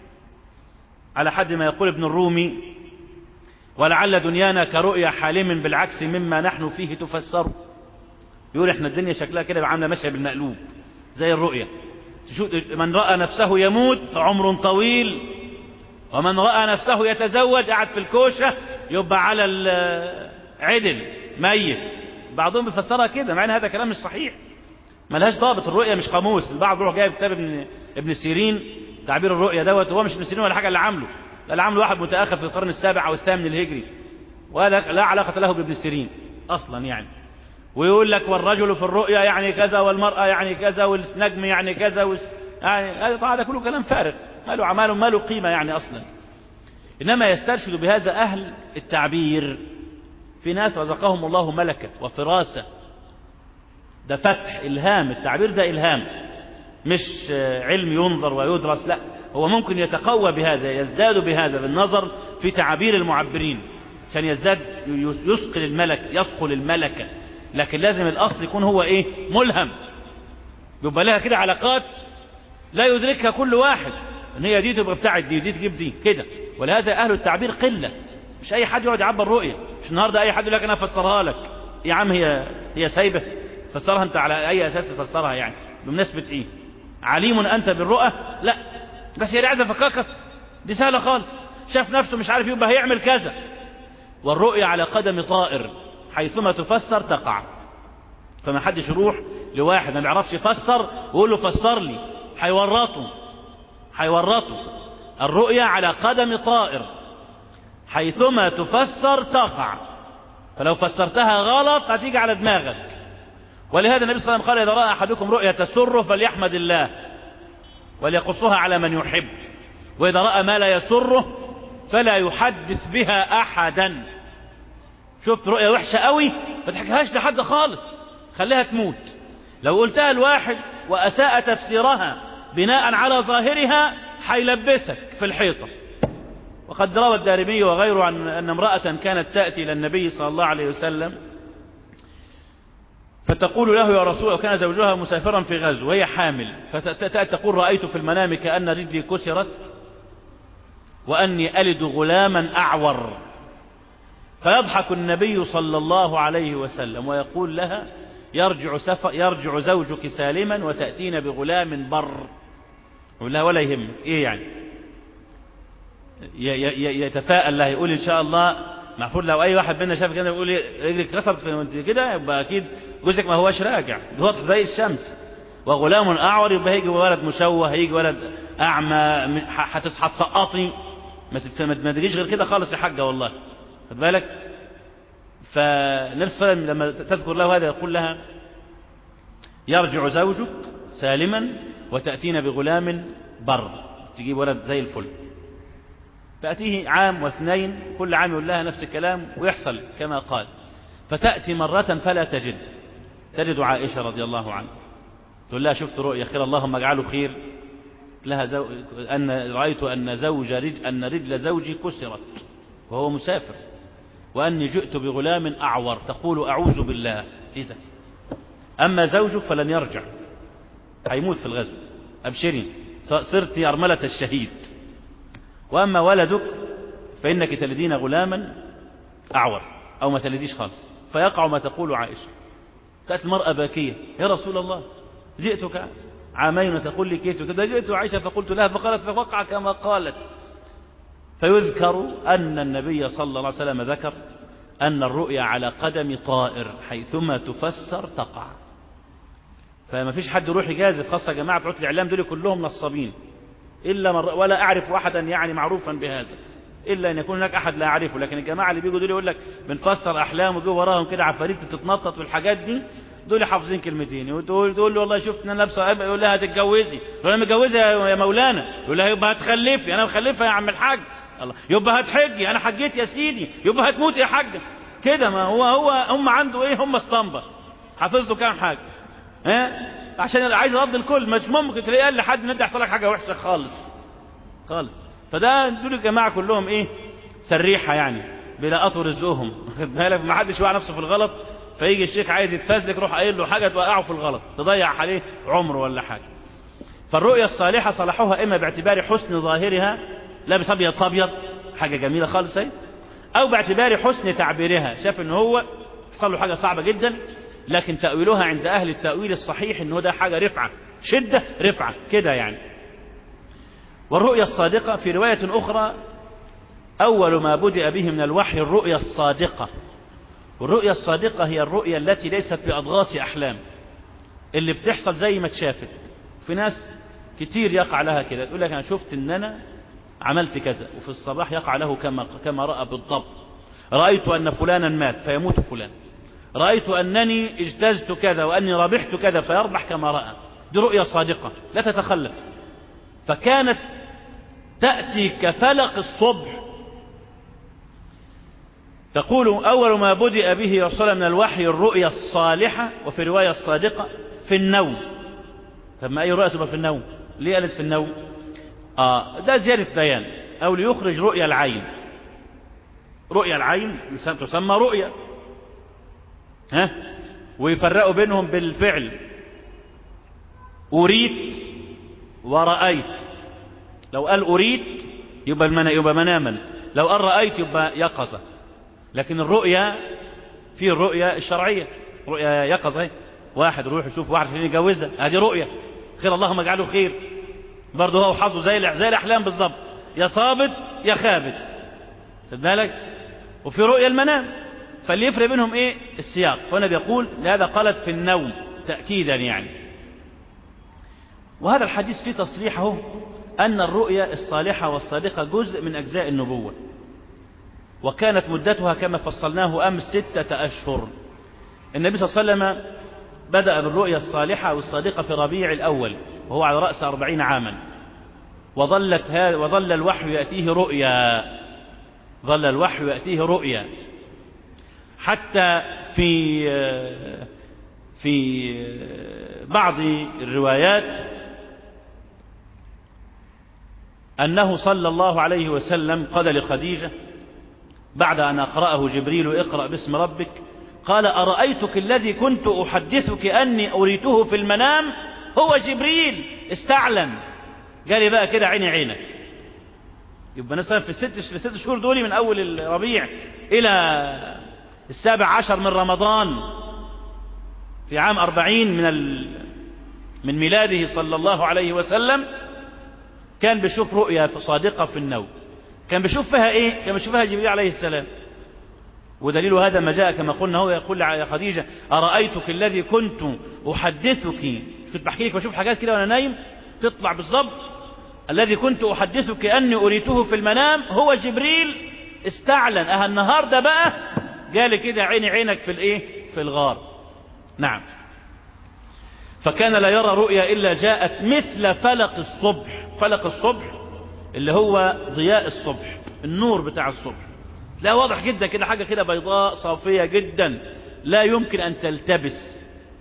على حد ما يقول ابن الرومي ولعل دنيانا كرؤيا حالم بالعكس مما نحن فيه تفسر يقول احنا الدنيا شكلها كده عامله ماشيه بالمقلوب زي الرؤيا من راى نفسه يموت فعمر طويل ومن راى نفسه يتزوج قاعد في الكوشه يبقى على العدل ميت بعضهم بيفسرها كده مع ان هذا كلام مش صحيح ملهاش ضابط الرؤيا مش قاموس البعض يروح جايب كتاب ابن ابن سيرين تعبير الرؤيا دوت هو مش ابن سيرين ولا حاجه اللي عامله ده اللي عامله واحد متاخر في القرن السابع او الثامن الهجري ولا لا علاقه له بابن سيرين اصلا يعني ويقول لك والرجل في الرؤيا يعني كذا والمرأة يعني كذا والنجم يعني كذا وس... يعني هذا طبعا ده كله كلام فارغ ما له أعمال ما له قيمة يعني أصلا إنما يسترشد بهذا أهل التعبير في ناس رزقهم الله ملكة وفراسة ده فتح إلهام التعبير ده إلهام مش علم ينظر ويدرس لا هو ممكن يتقوى بهذا يزداد بهذا بالنظر في تعابير المعبرين عشان يزداد يثقل الملك يثقل الملكه لكن لازم الأصل يكون هو إيه ملهم يبقى لها كده علاقات لا يدركها كل واحد ان هي دي تبقى بتاعت دي ودي تجيب دي كده ولهذا أهل التعبير قلة مش أي حد يقعد يعبر رؤية مش النهاردة أي حد يقول لك أنا أفسرها لك يا عم هي هي سايبة فسرها أنت على أي أساس تفسرها يعني بمناسبة إيه عليم أنت بالرؤى لا بس هي عايزة فكاكة دي سهلة خالص شاف نفسه مش عارف يبقى هيعمل كذا والرؤية على قدم طائر حيثما تفسر تقع فما حدش يروح لواحد ما بيعرفش يفسر ويقول له فسر لي هيورطه هيورطه الرؤيا على قدم طائر حيثما تفسر تقع فلو فسرتها غلط هتيجي على دماغك ولهذا النبي صلى الله عليه وسلم قال إذا رأى أحدكم رؤيا تسره فليحمد الله وليقصها على من يحب وإذا رأى ما لا يسره فلا يحدث بها أحدا شفت رؤية وحشة قوي ما تحكيهاش لحد خالص خليها تموت لو قلتها لواحد وأساء تفسيرها بناء على ظاهرها حيلبسك في الحيطة وقد روى الدارمي وغيره عن أن امرأة كانت تأتي إلى النبي صلى الله عليه وسلم فتقول له يا رسول وكان زوجها مسافرا في غزو وهي حامل فتقول رأيت في المنام كأن رجلي كسرت وأني ألد غلاما أعور فيضحك النبي صلى الله عليه وسلم ويقول لها يرجع, سف... يرجع زوجك سالما وتأتين بغلام بر يقول لها ولا يهمك ايه يعني ي... ي... يتفاءل له يقول ان شاء الله المفروض لو اي واحد منا شاف كده يقول رجلك كسرت في وانت كده يبقى اكيد جوزك ما هوش راجع واضح زي الشمس وغلام اعور يبقى هيجي ولد مشوه هيجي ولد اعمى هتصحى تسقطي ما تجيش غير كده خالص يا حاجه والله خد بالك فالنبي صلى الله عليه وسلم لما تذكر له هذا يقول لها يرجع زوجك سالما وتأتين بغلام بر تجيب ولد زي الفل تأتيه عام واثنين كل عام يقول لها نفس الكلام ويحصل كما قال فتأتي مرة فلا تجد تجد عائشة رضي الله عنها تقول لها شفت رؤيا خير اللهم اجعله خير لها زو... أن رأيت أن زوج رج... أن رجل زوجي كسرت وهو مسافر وأني جئت بغلام أعور تقول أعوذ بالله إيه ده أما زوجك فلن يرجع هيموت في الغزو أبشري صرت أرملة الشهيد وأما ولدك فإنك تلدين غلاما أعور أو ما تلديش خالص فيقع ما تقول عائشة تأتي المرأة باكية يا رسول الله جئتك عامين وتقول لي كيت كذا جئت عائشة فقلت لها فقالت فوقع كما قالت فيذكر أن النبي صلى الله عليه وسلم ذكر أن الرؤيا على قدم طائر حيثما تفسر تقع فما فيش حد يروح يجازف خاصة جماعة بتوع الإعلام دول كلهم نصابين إلا من ولا أعرف أحدا يعني معروفا بهذا إلا أن يكون هناك أحد لا أعرفه لكن الجماعة اللي بيجوا دول يقول لك بنفسر أحلام وجو وراهم كده عفاريت بتتنطط والحاجات دي دول حافظين كلمتين وتقول تقول له والله شفت ان انا لابسه يقول لها هتتجوزي يقول انا متجوزه يا مولانا يقول لها يبقى هتخلفي انا مخلفه يا عم الحاج الله يبقى هتحجي انا حجيت يا سيدي يبقى هتموت يا حاجه كده ما هو هو هم عنده ايه هم اسطمبه حافظ له كام حاجه ها عشان عايز يرد الكل مش ممكن تلاقيه قال لحد ان انت يحصل لك حاجه وحشه خالص خالص فده دول الجماعة كلهم ايه سريحة يعني بلا أطر رزقهم واخد بالك ما حدش يوقع نفسه في الغلط فيجي الشيخ عايز يتفزلك روح قايل له حاجة توقعه في الغلط تضيع عليه عمره ولا حاجة فالرؤيا الصالحة صلحوها إما باعتبار حسن ظاهرها لابس أبيض فابيض حاجة جميلة خالص اهي أو باعتبار حسن تعبيرها شاف إن هو حصل له حاجة صعبة جدا لكن تأويلها عند أهل التأويل الصحيح إن هو ده حاجة رفعة شدة رفعة كده يعني والرؤيا الصادقة في رواية أخرى أول ما بدأ به من الوحي الرؤيا الصادقة والرؤيا الصادقة هي الرؤيا التي ليست بأضغاث أحلام اللي بتحصل زي ما اتشافت في ناس كتير يقع لها كده تقول لك أنا شفت إن أنا عملت كذا وفي الصباح يقع له كما كما رأى بالضبط رأيت أن فلانا مات فيموت فلان رأيت أنني اجتزت كذا وأني ربحت كذا فيربح كما رأى دي رؤيا صادقة لا تتخلف فكانت تأتي كفلق الصبح تقول أول ما بدأ به يرسل من الوحي الرؤيا الصالحة وفي رواية الصادقة في النوم طب ما أي رؤيا تبقى في النوم ليه قالت في النوم آه ده زيادة بيان أو ليخرج رؤيا العين رؤيا العين تسمى رؤيا ها ويفرقوا بينهم بالفعل أريت ورأيت لو قال أريت يبقى المنا يبقى مناما لو قال رأيت يبقى يقظة لكن الرؤيا في الرؤيا الشرعية رؤيا يقظة واحد يروح يشوف واحد عشان يجوزها هذه رؤيا خير اللهم اجعله خير برضه هو حظه زي زي الاحلام بالظبط يا صابت يا خابت خد بالك وفي رؤيا المنام فاللي يفرق بينهم ايه السياق فهنا بيقول لهذا قالت في النوم تأكيدا يعني وهذا الحديث فيه تصريحه أن الرؤيا الصالحة والصادقة جزء من أجزاء النبوة وكانت مدتها كما فصلناه أمس ستة أشهر النبي صلى الله عليه وسلم بدأ بالرؤيا الصالحة والصادقة في ربيع الأول وهو على رأس أربعين عاما وظلت هذا وظل الوحي يأتيه رؤيا ظل الوحي يأتيه رؤيا حتى في في بعض الروايات أنه صلى الله عليه وسلم قال لخديجة بعد أن أقرأه جبريل اقرأ باسم ربك قال أرأيتك الذي كنت أحدثك أني أريته في المنام هو جبريل استعلن قال لي بقى كده عيني عينك يبقى مثلا في الست في الست شهور دول من أول الربيع إلى السابع عشر من رمضان في عام أربعين من ال... من ميلاده صلى الله عليه وسلم كان بيشوف رؤيا صادقة في النوم كان بيشوف فيها ايه كان بيشوف فيها جبريل عليه السلام ودليل هذا ما جاء كما قلنا هو يقول يا خديجة أرأيتك الذي كنت أحدثك كنت بحكي لك بشوف حاجات كده وأنا نايم تطلع بالظبط الذي كنت أحدثك أني أريته في المنام هو جبريل استعلن أه النهاردة بقى قال كده عيني عينك في الايه في الغار نعم فكان لا يرى رؤيا إلا جاءت مثل فلق الصبح فلق الصبح اللي هو ضياء الصبح النور بتاع الصبح لا واضح جدا كده حاجة كده بيضاء صافية جدا لا يمكن أن تلتبس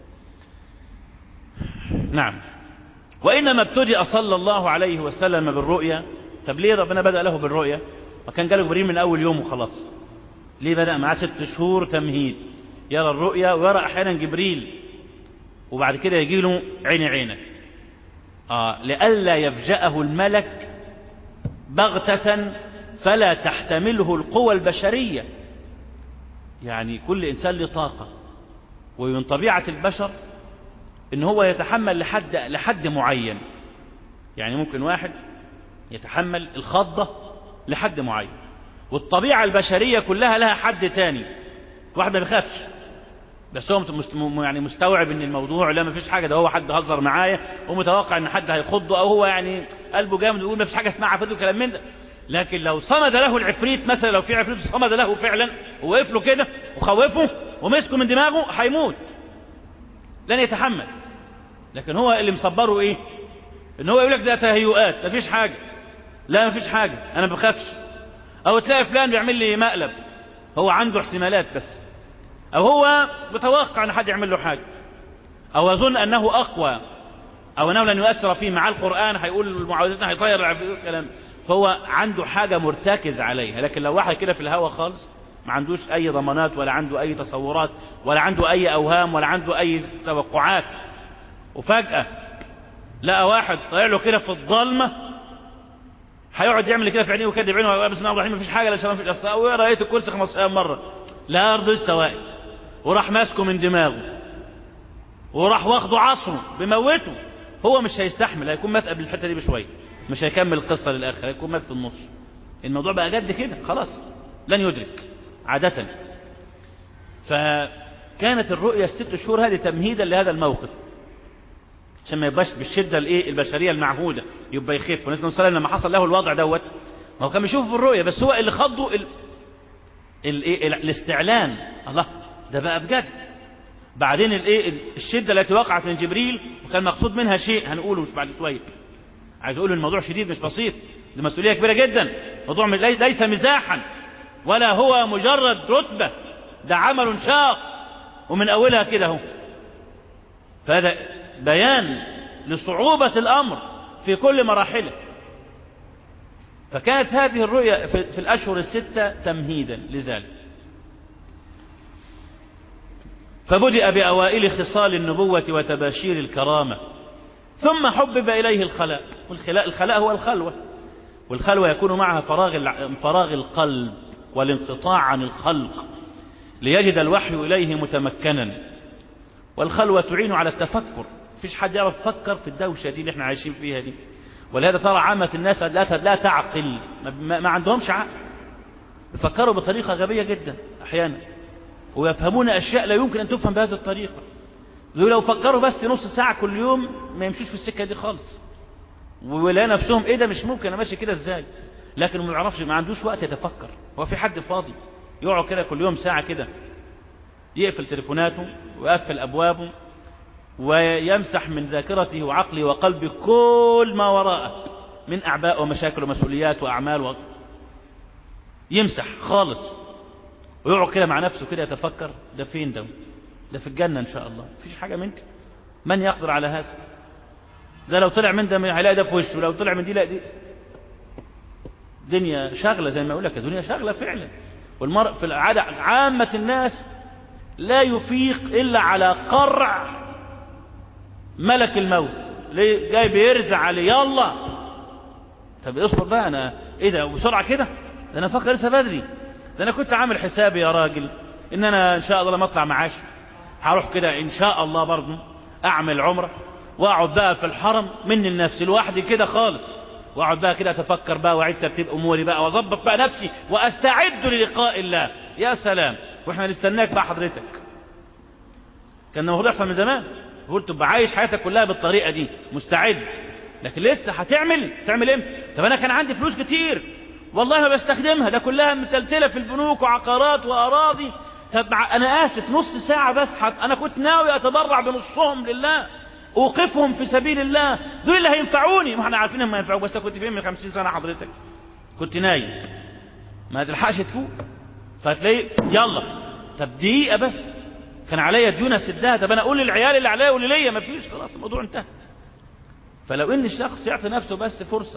نعم وإنما ابتدأ صلى الله عليه وسلم بالرؤيا طب ليه ربنا بدأ له بالرؤيا وكان جاله جبريل من أول يوم وخلاص ليه بدأ معاه ست شهور تمهيد يرى الرؤيا ويرى أحيانا جبريل وبعد كده يجي له عيني عينك آه لئلا يفجأه الملك بغتة فلا تحتمله القوى البشرية يعني كل إنسان له طاقة ومن طبيعة البشر إن هو يتحمل لحد لحد معين يعني ممكن واحد يتحمل الخضة لحد معين والطبيعة البشرية كلها لها حد تاني واحد ما بيخافش بس هو يعني مستوعب ان الموضوع لا ما فيش حاجه ده هو حد بيهزر معايا ومتوقع ان حد هيخضه او هو يعني قلبه جامد ويقول ما فيش حاجه اسمها عفريت وكلام من ده لكن لو صمد له العفريت مثلا لو في عفريت صمد له فعلا ووقف له كده وخوفه ومسكه من دماغه هيموت لن يتحمل لكن هو اللي مصبره ايه ان هو يقول لك ده تهيؤات ما فيش حاجه لا ما فيش حاجه انا ما بخافش او تلاقي فلان بيعمل لي مقلب هو عنده احتمالات بس او هو متوقع ان حد يعمل له حاجه او يظن انه اقوى او انه لن يؤثر فيه مع القران هيقول معاوذتنا هيطير كلام فهو عنده حاجه مرتكز عليها لكن لو واحد كده في الهوا خالص ما عندوش اي ضمانات ولا عنده اي تصورات ولا عنده اي اوهام ولا عنده اي توقعات وفجاه لقى واحد طالع له كده في الضلمه هيقعد يعمل كده في عينيه وكده بعينه بسم الله الرحمن الرحيم مفيش حاجه لا شرف في رأيت الكرسي 15 مره لا يرضي السوائل وراح ماسكه من دماغه وراح واخده عصره بموته هو مش هيستحمل هيكون مات قبل الحته دي بشويه مش هيكمل القصه للاخر هيكون مات في النص الموضوع بقى جد كده خلاص لن يدرك عاده فكانت الرؤيا الست شهور هذه تمهيدا لهذا الموقف عشان ما يبقاش بالشده الايه البشريه المعهوده يبقى يخف والنبي صلى الله عليه وسلم لما حصل له الوضع دوت ما هو كان بيشوف في الرؤيا بس هو اللي خضه ال... الايه الاستعلان الله ده بقى بجد بعدين الايه الشده التي وقعت من جبريل وكان مقصود منها شيء هنقوله مش بعد شويه عايز اقول الموضوع شديد مش بسيط دي مسؤوليه كبيره جدا موضوع ليس مزاحا ولا هو مجرد رتبه ده عمل شاق ومن اولها كده اهو فهذا بيان لصعوبه الامر في كل مراحله فكانت هذه الرؤيا في الاشهر السته تمهيدا لذلك فبدأ بأوائل خصال النبوة وتباشير الكرامة ثم حبب إليه الخلاء والخلاء الخلاء هو الخلوة والخلوة يكون معها فراغ فراغ القلب والانقطاع عن الخلق ليجد الوحي إليه متمكنا والخلوة تعين على التفكر فيش حد يعرف يفكر في الدوشة دي اللي احنا عايشين فيها دي ولهذا ترى عامة الناس لا لا تعقل ما, ما عندهمش عقل يفكروا بطريقة غبية جدا أحيانا ويفهمون أشياء لا يمكن أن تفهم بهذه الطريقة لو فكروا بس نص ساعة كل يوم ما يمشوش في السكة دي خالص ولا نفسهم ايه ده مش ممكن انا ماشي كده ازاي لكن ما يعرفش ما عندوش وقت يتفكر هو في حد فاضي يقعد كده كل يوم ساعة كده يقفل تليفوناته ويقفل أبوابه ويمسح من ذاكرته وعقله وقلبه كل ما وراءه من أعباء ومشاكل ومسؤوليات وأعمال و... يمسح خالص ويقعد كده مع نفسه كده يتفكر ده فين ده ده في الجنة إن شاء الله مفيش حاجة من من يقدر على هذا ده لو طلع من ده هيلاقي ده في وشه لو طلع من دي لا دي دنيا شغلة زي ما أقول لك دنيا شغلة فعلا والمرء في العادة عامة الناس لا يفيق إلا على قرع ملك الموت ليه جاي بيرزع عليه يلا طب اصبر بقى انا ايه ده بسرعه كده ده انا فكر لسه بدري ده انا كنت عامل حسابي يا راجل ان انا ان شاء الله لما اطلع معاش هروح كده ان شاء الله برضه اعمل عمره واقعد بقى في الحرم مني لنفسي لوحدي كده خالص واقعد بقى كده اتفكر بقى واعيد ترتيب اموري بقى واظبط بقى نفسي واستعد للقاء الله يا سلام واحنا نستناك بقى حضرتك كان المفروض يحصل من زمان المفروض تبقى عايش حياتك كلها بالطريقه دي مستعد لكن لسه هتعمل تعمل امتى طب انا كان عندي فلوس كتير والله ما بستخدمها ده كلها متلتله في البنوك وعقارات واراضي طب انا اسف نص ساعه بس حت... انا كنت ناوي اتبرع بنصهم لله اوقفهم في سبيل الله دول اللي هينفعوني ما احنا عارفين هم ينفعوك بس كنت فين من خمسين سنه حضرتك كنت نايم ما تلحقش تفوق فتلاقي يلا طب دقيقه بس كان عليا ديون اسدها طب انا اقول للعيال اللي عليا واللي ليا مفيش خلاص الموضوع انتهى فلو ان الشخص يعطي نفسه بس فرصه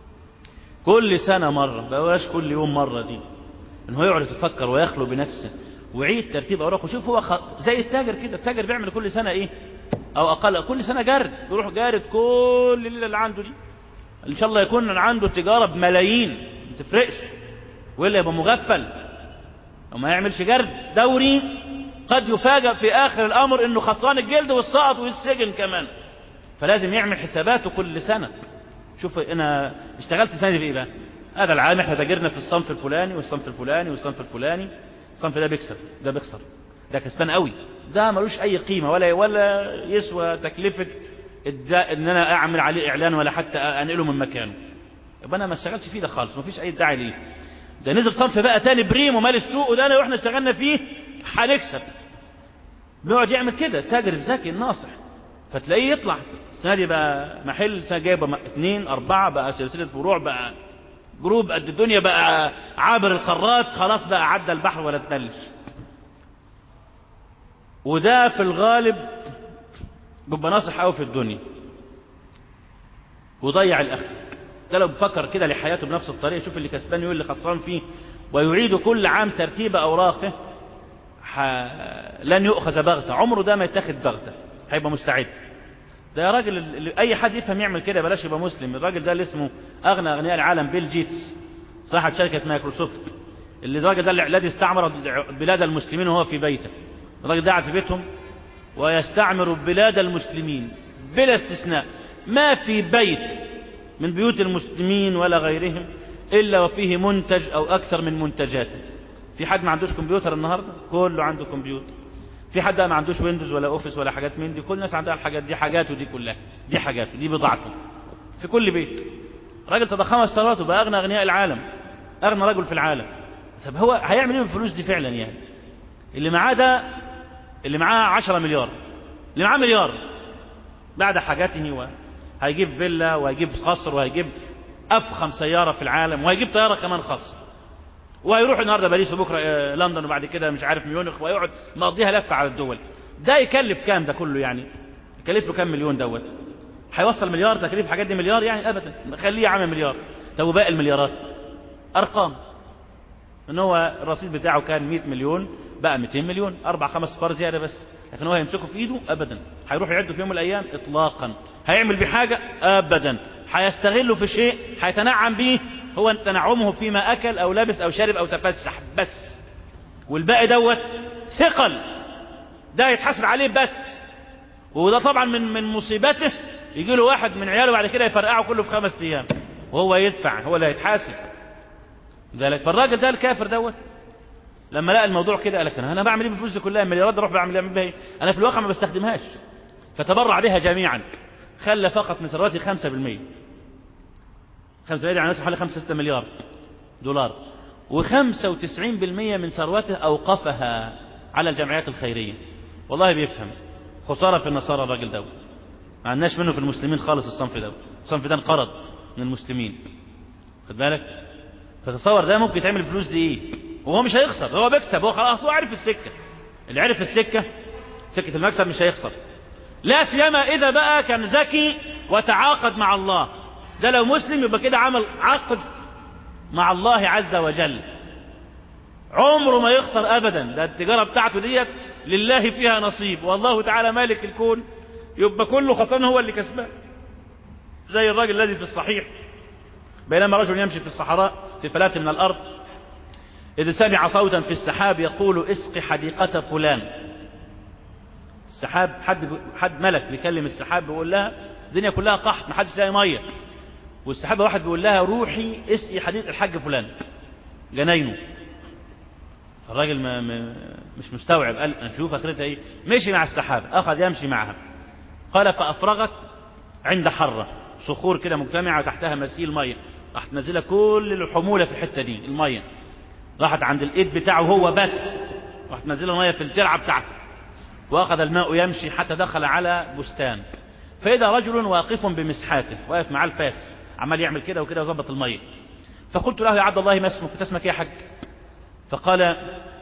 كل سنه مره بلاش كل يوم مره دي ان هو يقعد يتفكر ويخلو بنفسه ويعيد ترتيب اوراقه شوف هو خ... زي التاجر كده التاجر بيعمل كل سنه ايه او اقل كل سنه جارد يروح جارد كل اللي عنده دي ان شاء الله يكون عنده تجاره بملايين ما تفرقش والا يبقى مغفل وما يعملش جرد دوري قد يفاجأ في آخر الأمر إنه خسران الجلد والسقط والسجن كمان فلازم يعمل حساباته كل سنة شوف أنا اشتغلت سنة في إيه بقى هذا العالم احنا تاجرنا في الصنف الفلاني والصنف الفلاني والصنف الفلاني الصنف ده بيكسب ده بيخسر ده كسبان قوي ده ملوش أي قيمة ولا ولا يسوى تكلفة إن أنا أعمل عليه إعلان ولا حتى أنقله من مكانه يبقى أنا ما اشتغلتش فيه ده خالص مفيش أي داعي ليه ده نزل صنف بقى تاني بريم ومال السوق وده انا واحنا اشتغلنا فيه هنكسب بيقعد يعمل كده التاجر الذكي الناصح فتلاقيه يطلع السنه دي بقى محل السنه الجايه بقى اثنين اربعه بقى سلسله فروع بقى جروب قد الدنيا بقى عابر القارات خلاص بقى عدى البحر ولا تبلش وده في الغالب بيبقى ناصح قوي في الدنيا وضيع الأخ ده لو بفكر كده لحياته بنفس الطريقة شوف اللي كسبان يقول اللي خسران فيه ويعيد كل عام ترتيب أوراقه ح... لن يؤخذ بغتة عمره ده ما يتاخد بغتة هيبقى مستعد ده يا راجل اللي اي حد يفهم يعمل كده بلاش يبقى مسلم الراجل ده اللي اسمه اغنى اغنياء العالم بيل جيتس صاحب شركه مايكروسوفت اللي الراجل ده الذي استعمر بلاد المسلمين وهو في بيته الراجل ده قاعد في بيتهم ويستعمر بلاد المسلمين بلا استثناء ما في بيت من بيوت المسلمين ولا غيرهم الا وفيه منتج او اكثر من منتجاته في حد ما عندوش كمبيوتر النهارده كله عنده كمبيوتر في حد ما عندوش ويندوز ولا اوفيس ولا حاجات من دي كل الناس عندها الحاجات دي حاجاته دي كلها دي حاجاته دي بضاعته في كل بيت راجل تضخمت ثروته بقى اغنى اغنياء العالم اغنى رجل في العالم طب هو هيعمل ايه بالفلوس دي فعلا يعني اللي معاه ده اللي معاه 10 مليار اللي معاه مليار بعد حاجاته و... هيجيب فيلا وهيجيب قصر وهيجيب افخم سياره في العالم وهيجيب طياره كمان خاصه وهيروح النهارده باريس وبكره آه، لندن وبعد كده مش عارف ميونخ ويقعد مقضيها لفه على الدول ده يكلف كام ده كله يعني يكلف له كام مليون دوت هيوصل مليار تكليف الحاجات دي مليار يعني ابدا خليه عامل مليار طب وباقي المليارات ارقام ان هو الرصيد بتاعه كان 100 مليون بقى 200 مليون اربع خمس صفار زياده بس لكن هو هيمسكه في ايده ابدا هيروح يعده في يوم من الايام اطلاقا هيعمل بيه حاجه ابدا هيستغله في شيء هيتنعم بيه هو تنعمه فيما اكل او لبس او شرب او تفسح بس والباقي دوت ثقل ده يتحاسب عليه بس وده طبعا من من مصيبته يجي له واحد من عياله بعد كده يفرقعه كله في خمس ايام وهو يدفع هو اللي هيتحاسب ذلك فالراجل ده الكافر دوت لما لقى الموضوع كده قال لك انا أنا بعمل ايه بالفلوس دي كلها المليارات دي اروح بعمل اعمل بيها ايه انا في الواقع ما بستخدمهاش فتبرع بها جميعا خلى فقط من ثروته 5% 5% يعني مثلا حوالي 5 6 مليار دولار و95% من ثروته اوقفها على الجمعيات الخيريه والله بيفهم خساره في النصارى الراجل ده ما عندناش منه في المسلمين خالص الصنف ده الصنف ده انقرض من المسلمين خد بالك فتصور ده ممكن يتعمل الفلوس دي ايه وهو مش هيخسر هو بيكسب هو خلاص هو عارف السكه اللي عرف السكه سكه المكسب مش هيخسر لا سيما اذا بقى كان ذكي وتعاقد مع الله ده لو مسلم يبقى كده عمل عقد مع الله عز وجل عمره ما يخسر ابدا ده التجاره بتاعته ديت لله فيها نصيب والله تعالى مالك الكون يبقى كله خسران هو اللي كسبان زي الراجل الذي في الصحيح بينما رجل يمشي في الصحراء في فلاة من الأرض إذ سمع صوتا في السحاب يقول اسق حديقة فلان السحاب حد حد ملك بيكلم السحاب بيقول لها الدنيا كلها قحط ما حدش لاقي ميه والسحابه واحد بيقول لها روحي اسقي حديقه الحاج فلان جناينه الراجل ما ما مش مستوعب قال نشوف اخرتها ايه مشي مع السحاب اخذ يمشي معها قال فافرغت عند حره صخور كده مجتمعه تحتها مسيل ميه راح تنزلها كل الحموله في الحته دي الميه راحت عند الايد بتاعه هو بس راح تنزلها الميه في الترعه بتاعته واخذ الماء يمشي حتى دخل على بستان فاذا رجل واقف بمسحاته واقف معاه الفاس عمال يعمل كده وكده ويظبط الميه فقلت له يا عبد الله ما اسمك انت اسمك ايه يا حاج فقال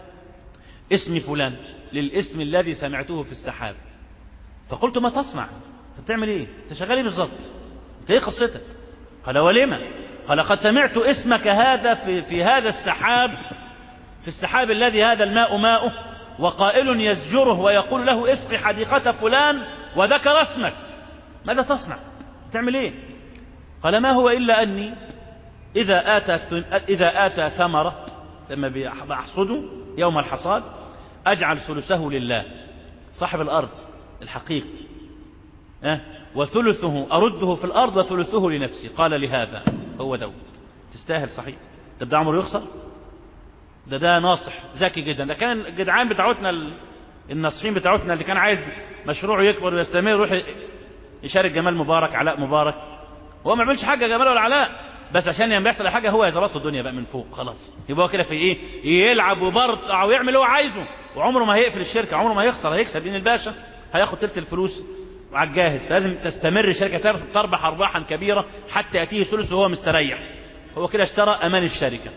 اسمي فلان للاسم الذي سمعته في السحاب فقلت ما تصنع انت بتعمل ايه انت شغال ايه بالظبط انت ايه قصتك قال ولما قال قد سمعت اسمك هذا في, في هذا السحاب في السحاب الذي هذا الماء ماؤه وقائل يزجره ويقول له اسقي حديقة فلان وذكر اسمك ماذا تصنع تعمل ايه قال ما هو إلا أني إذا آتى, إذا آتى ثمرة لما بأحصده يوم الحصاد أجعل ثلثه لله صاحب الأرض الحقيقي أه؟ وثلثه أرده في الأرض وثلثه لنفسي قال لهذا هو داود تستاهل صحيح طب ده عمره يخسر ده ده ناصح ذكي جدا ده كان الجدعان بتاعتنا الناصحين بتاعتنا اللي كان عايز مشروعه يكبر ويستمر يروح يشارك جمال مبارك علاء مبارك هو ما عملش حاجه جمال ولا علاء بس عشان لما بيحصل حاجه هو يظبط الدنيا بقى من فوق خلاص يبقى هو كده في ايه يلعب وبرطع ويعمل اللي هو عايزه وعمره ما هيقفل الشركه عمره ما هيخسر هيكسب لان الباشا هياخد تلت الفلوس على الجاهز فلازم تستمر الشركه تربح ارباحا كبيره حتى ياتيه ثلث وهو مستريح هو كده اشترى امان الشركه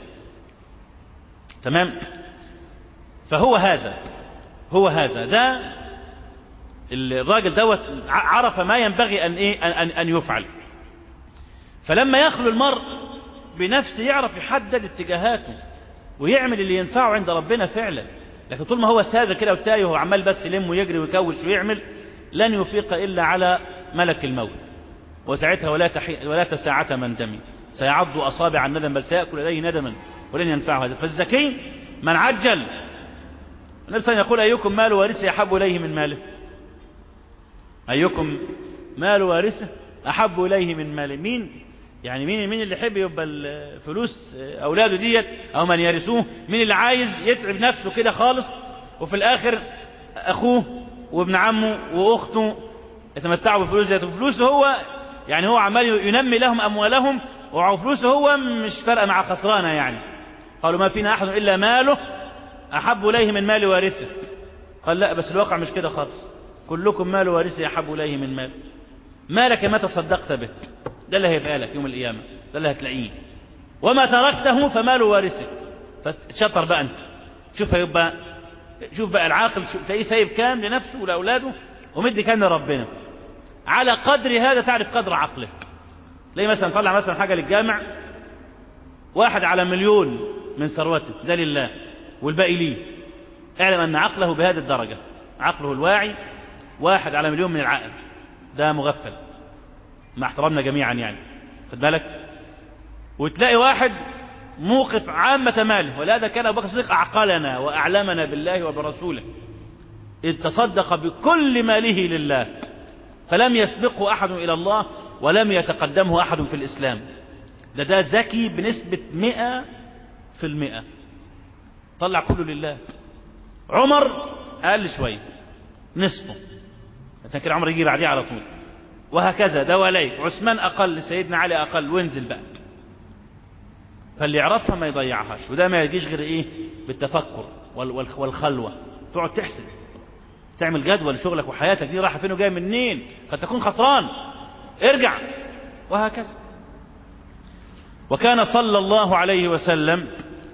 تمام فهو هذا هو هذا ده الراجل دوت عرف ما ينبغي ان ايه ان ان يفعل فلما يخلو المرء بنفسه يعرف يحدد اتجاهاته ويعمل اللي ينفعه عند ربنا فعلا لكن طول ما هو ساذج كده وتايه وعمال بس يلم ويجري ويكوش ويعمل لن يفيق إلا على ملك الموت وساعتها ولا, تحي... ولا تساعة من دمي سيعض أصابع الندم بل سيأكل إليه ندما ولن ينفعه هذا فالزكي من عجل النبي صلى يقول أيكم مال وارثه أحب إليه من ماله أيكم مال وارثه أحب إليه من ماله مين يعني مين مين اللي يحب يبقى الفلوس أولاده ديت أو من يرثوه مين اللي عايز يتعب نفسه كده خالص وفي الآخر أخوه وابن عمه وأخته يتمتعوا بفلوس ذاته فلوسه هو يعني هو عمال ينمي لهم أموالهم وفلوسه هو مش فارقة مع خسرانة يعني قالوا ما فينا أحد إلا ماله أحب إليه من مال وارثه قال لا بس الواقع مش كده خالص كلكم مال وارثه أحب إليه من مال مالك ما تصدقت به ده اللي هيبقى لك يوم القيامة ده اللي هتلاقيه وما تركته فمال وارثك فتشطر بقى أنت شوف هيبقى شوف بقى العاقل تلاقيه سايب كام لنفسه ولأولاده ومدي كام لربنا على قدر هذا تعرف قدر عقلك ليه مثلا طلع مثلا حاجة للجامع واحد على مليون من ثروته ده لله والباقي ليه اعلم أن عقله بهذه الدرجة عقله الواعي واحد على مليون من العقل ده مغفل مع احترامنا جميعا يعني خد بالك وتلاقي واحد موقف عامة ماله ولهذا كان أبو بكر الصديق أعقلنا وأعلمنا بالله وبرسوله إذ تصدق بكل ماله لله فلم يسبقه أحد إلى الله ولم يتقدمه أحد في الإسلام ده ده ذكي بنسبة مئة في المئة طلع كله لله عمر أقل شوية نصفه عشان كده عمر يجي بعديه على طول وهكذا ده ولي عثمان أقل سيدنا علي أقل وانزل بقى فاللي يعرفها ما يضيعهاش وده ما يجيش غير ايه بالتفكر والخلوة تقعد تحسب تعمل جدول شغلك وحياتك دي رايحه فين وجايه منين قد تكون خسران ارجع وهكذا وكان صلى الله عليه وسلم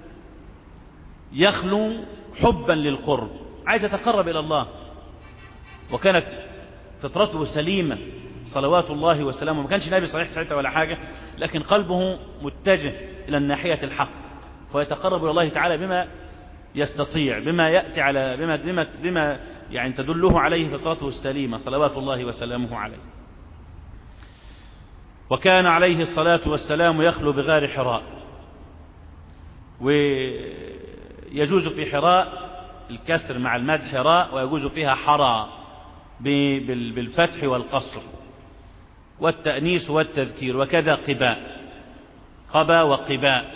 يخلو حبا للقرب عايز يتقرب الى الله وكانت فطرته سليمه صلوات الله وسلامه ما كانش نبي صحيح ساعتها ولا حاجه لكن قلبه متجه الى الناحيه الحق فيتقرب الى الله تعالى بما يستطيع بما يأتي على بما, بما, بما يعني تدله عليه فطرته السليمة صلوات الله وسلامه عليه وكان عليه الصلاة والسلام يخلو بغار حراء ويجوز في حراء الكسر مع المد حراء ويجوز فيها حرى بالفتح والقصر والتأنيس والتذكير وكذا قباء قبا وقباء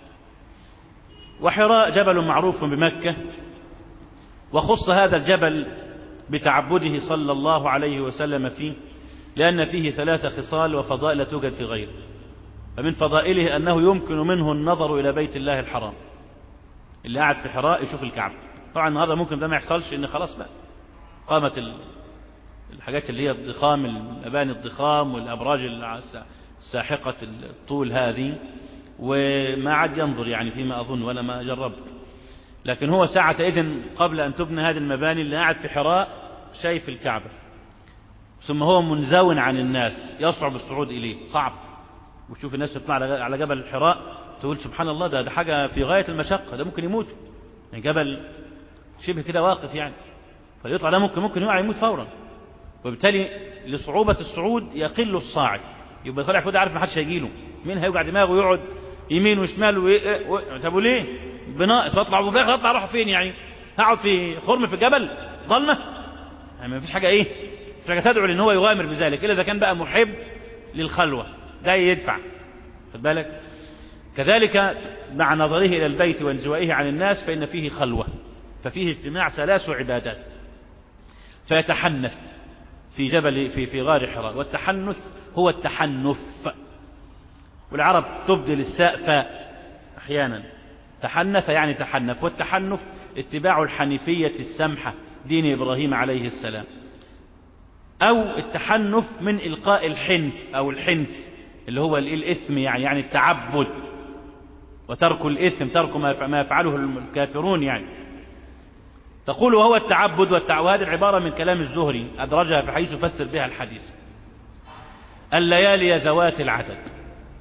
وحراء جبل معروف بمكة وخص هذا الجبل بتعبده صلى الله عليه وسلم فيه لأن فيه ثلاث خصال وفضائل لا توجد في غيره فمن فضائله أنه يمكن منه النظر إلى بيت الله الحرام اللي قاعد في حراء يشوف الكعبة طبعا النهارده ممكن ده ما يحصلش ان خلاص بقى قامت الحاجات اللي هي الضخام المباني الضخام والابراج الساحقه الطول هذه وما عاد ينظر يعني فيما أظن ولا ما جربت لكن هو ساعة إذن قبل أن تبنى هذه المباني اللي قاعد في حراء شايف الكعبة ثم هو منزو عن الناس يصعب الصعود إليه صعب وتشوف الناس تطلع على جبل الحراء تقول سبحان الله ده, ده حاجة في غاية المشقة ده ممكن يموت يعني جبل شبه كده واقف يعني فيطلع ده ممكن ممكن يقع يموت فورا وبالتالي لصعوبة الصعود يقل الصاعد يبقى طالع فوق عارف ما حدش هيجيله مين هيوجع دماغه ويقعد يمين وشمال و... و... طب وليه بناقص واطلع وفي الاخر اطلع اروح فين يعني هقعد في خرم في الجبل ظلمه يعني ما فيش حاجه ايه مفيش حاجه تدعو لان هو يغامر بذلك الا اذا كان بقى محب للخلوه ده يدفع خد بالك كذلك مع نظره الى البيت وانزوائه عن الناس فان فيه خلوه ففيه اجتماع ثلاث عبادات فيتحنث في جبل في في غار حراء والتحنث هو التحنف والعرب تبدل الثاء فاء احيانا تحنث يعني تحنف والتحنف اتباع الحنيفية السمحة دين إبراهيم عليه السلام أو التحنف من إلقاء الحنث أو الحنث اللي هو الإثم يعني يعني التعبد وترك الإثم ترك ما يفعله الكافرون يعني تقول وهو التعبد وهذه العبارة من كلام الزهري أدرجها في حيث يفسر بها الحديث الليالي ذوات العدد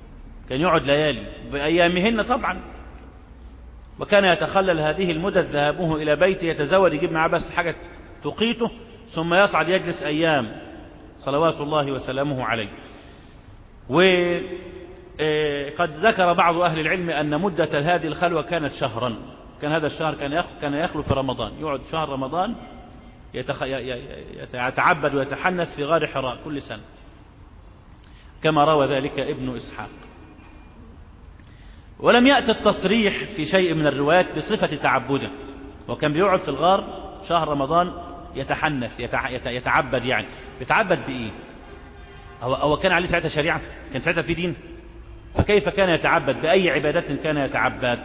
كان يقعد ليالي بأيامهن طبعا وكان يتخلل هذه المدة ذهابه إلى بيته يتزود يجيب معاه بس حاجة تقيته ثم يصعد يجلس أيام صلوات الله وسلامه عليه وقد ذكر بعض أهل العلم أن مدة هذه الخلوة كانت شهرا كان هذا الشهر كان يخلو, كان يخلو في رمضان يقعد شهر رمضان يتخ... يتعبد ويتحنث في غار حراء كل سنة كما روى ذلك ابن إسحاق ولم يأتي التصريح في شيء من الروايات بصفة تعبده وكان بيقعد في الغار شهر رمضان يتحنث يتع... يتعبد يعني يتعبد بإيه هو, هو كان عليه ساعتها شريعة كان ساعتها في دين فكيف كان يتعبد بأي عبادة كان يتعبد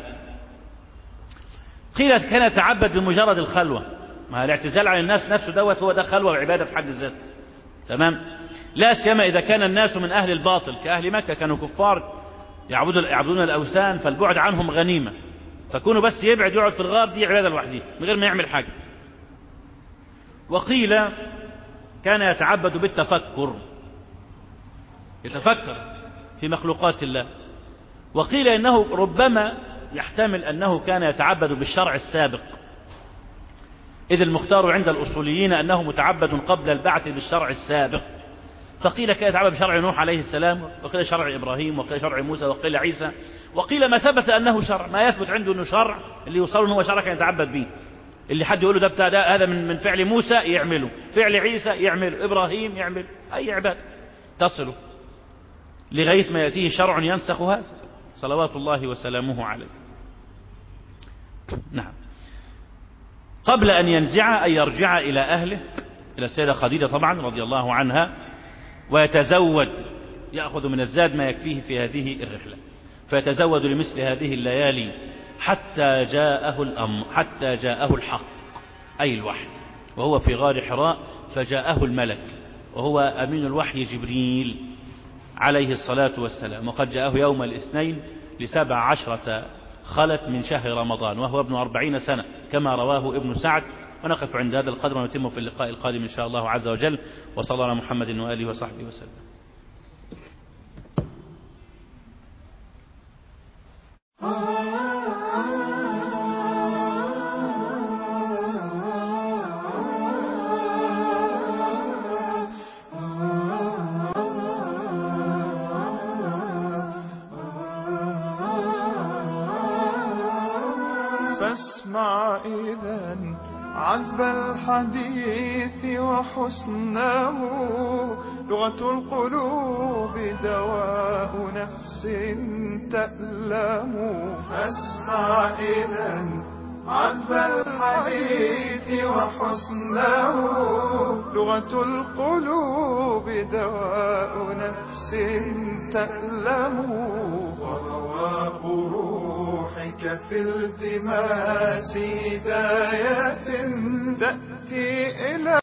قيل كان يتعبد بمجرد الخلوة ما الاعتزال عن الناس نفسه دوت هو ده خلوة وعبادة في حد ذاته تمام لا سيما إذا كان الناس من أهل الباطل كأهل مكة كانوا كفار يعبدون يعبدون الأوثان فالبعد عنهم غنيمة فكونوا بس يبعد يقعد في الغار دي عبادة لوحده من غير ما يعمل حاجة وقيل كان يتعبد بالتفكر يتفكر في مخلوقات الله وقيل إنه ربما يحتمل أنه كان يتعبد بالشرع السابق إذ المختار عند الأصوليين أنه متعبد قبل البعث بالشرع السابق فقيل كان يتعبد بشرع نوح عليه السلام وقيل شرع إبراهيم وقيل شرع موسى وقيل عيسى وقيل ما ثبت أنه شرع ما يثبت عنده أنه شرع اللي يوصل أنه هو شرع كان يتعبد به اللي حد يقول له ده بتاع ده هذا من من فعل موسى يعمله فعل عيسى يعمله إبراهيم يعمل أي عبادة تصله لغاية ما يأتيه شرع ينسخ هذا صلوات الله وسلامه عليه نعم قبل أن ينزع أن يرجع إلى أهله إلى السيدة خديجة طبعا رضي الله عنها ويتزود يأخذ من الزاد ما يكفيه في هذه الرحلة فيتزود لمثل هذه الليالي حتى جاءه الأمر حتى جاءه الحق أي الوحي وهو في غار حراء فجاءه الملك وهو أمين الوحي جبريل عليه الصلاة والسلام وقد جاءه يوم الاثنين لسبع عشرة خلت من شهر رمضان وهو ابن أربعين سنة كما رواه ابن سعد ونقف عند هذا القدر ونتم في اللقاء القادم إن شاء الله عز وجل وصلى الله على محمد وآله وصحبه وسلم فاسمع إذا عذب الحديث وحسنه لغة القلوب دواء نفس تألم فاسمع إذا عذب الحديث وحسنه لغة القلوب دواء نفس تألم ورواء روحك في التماس هداية تأتي إلى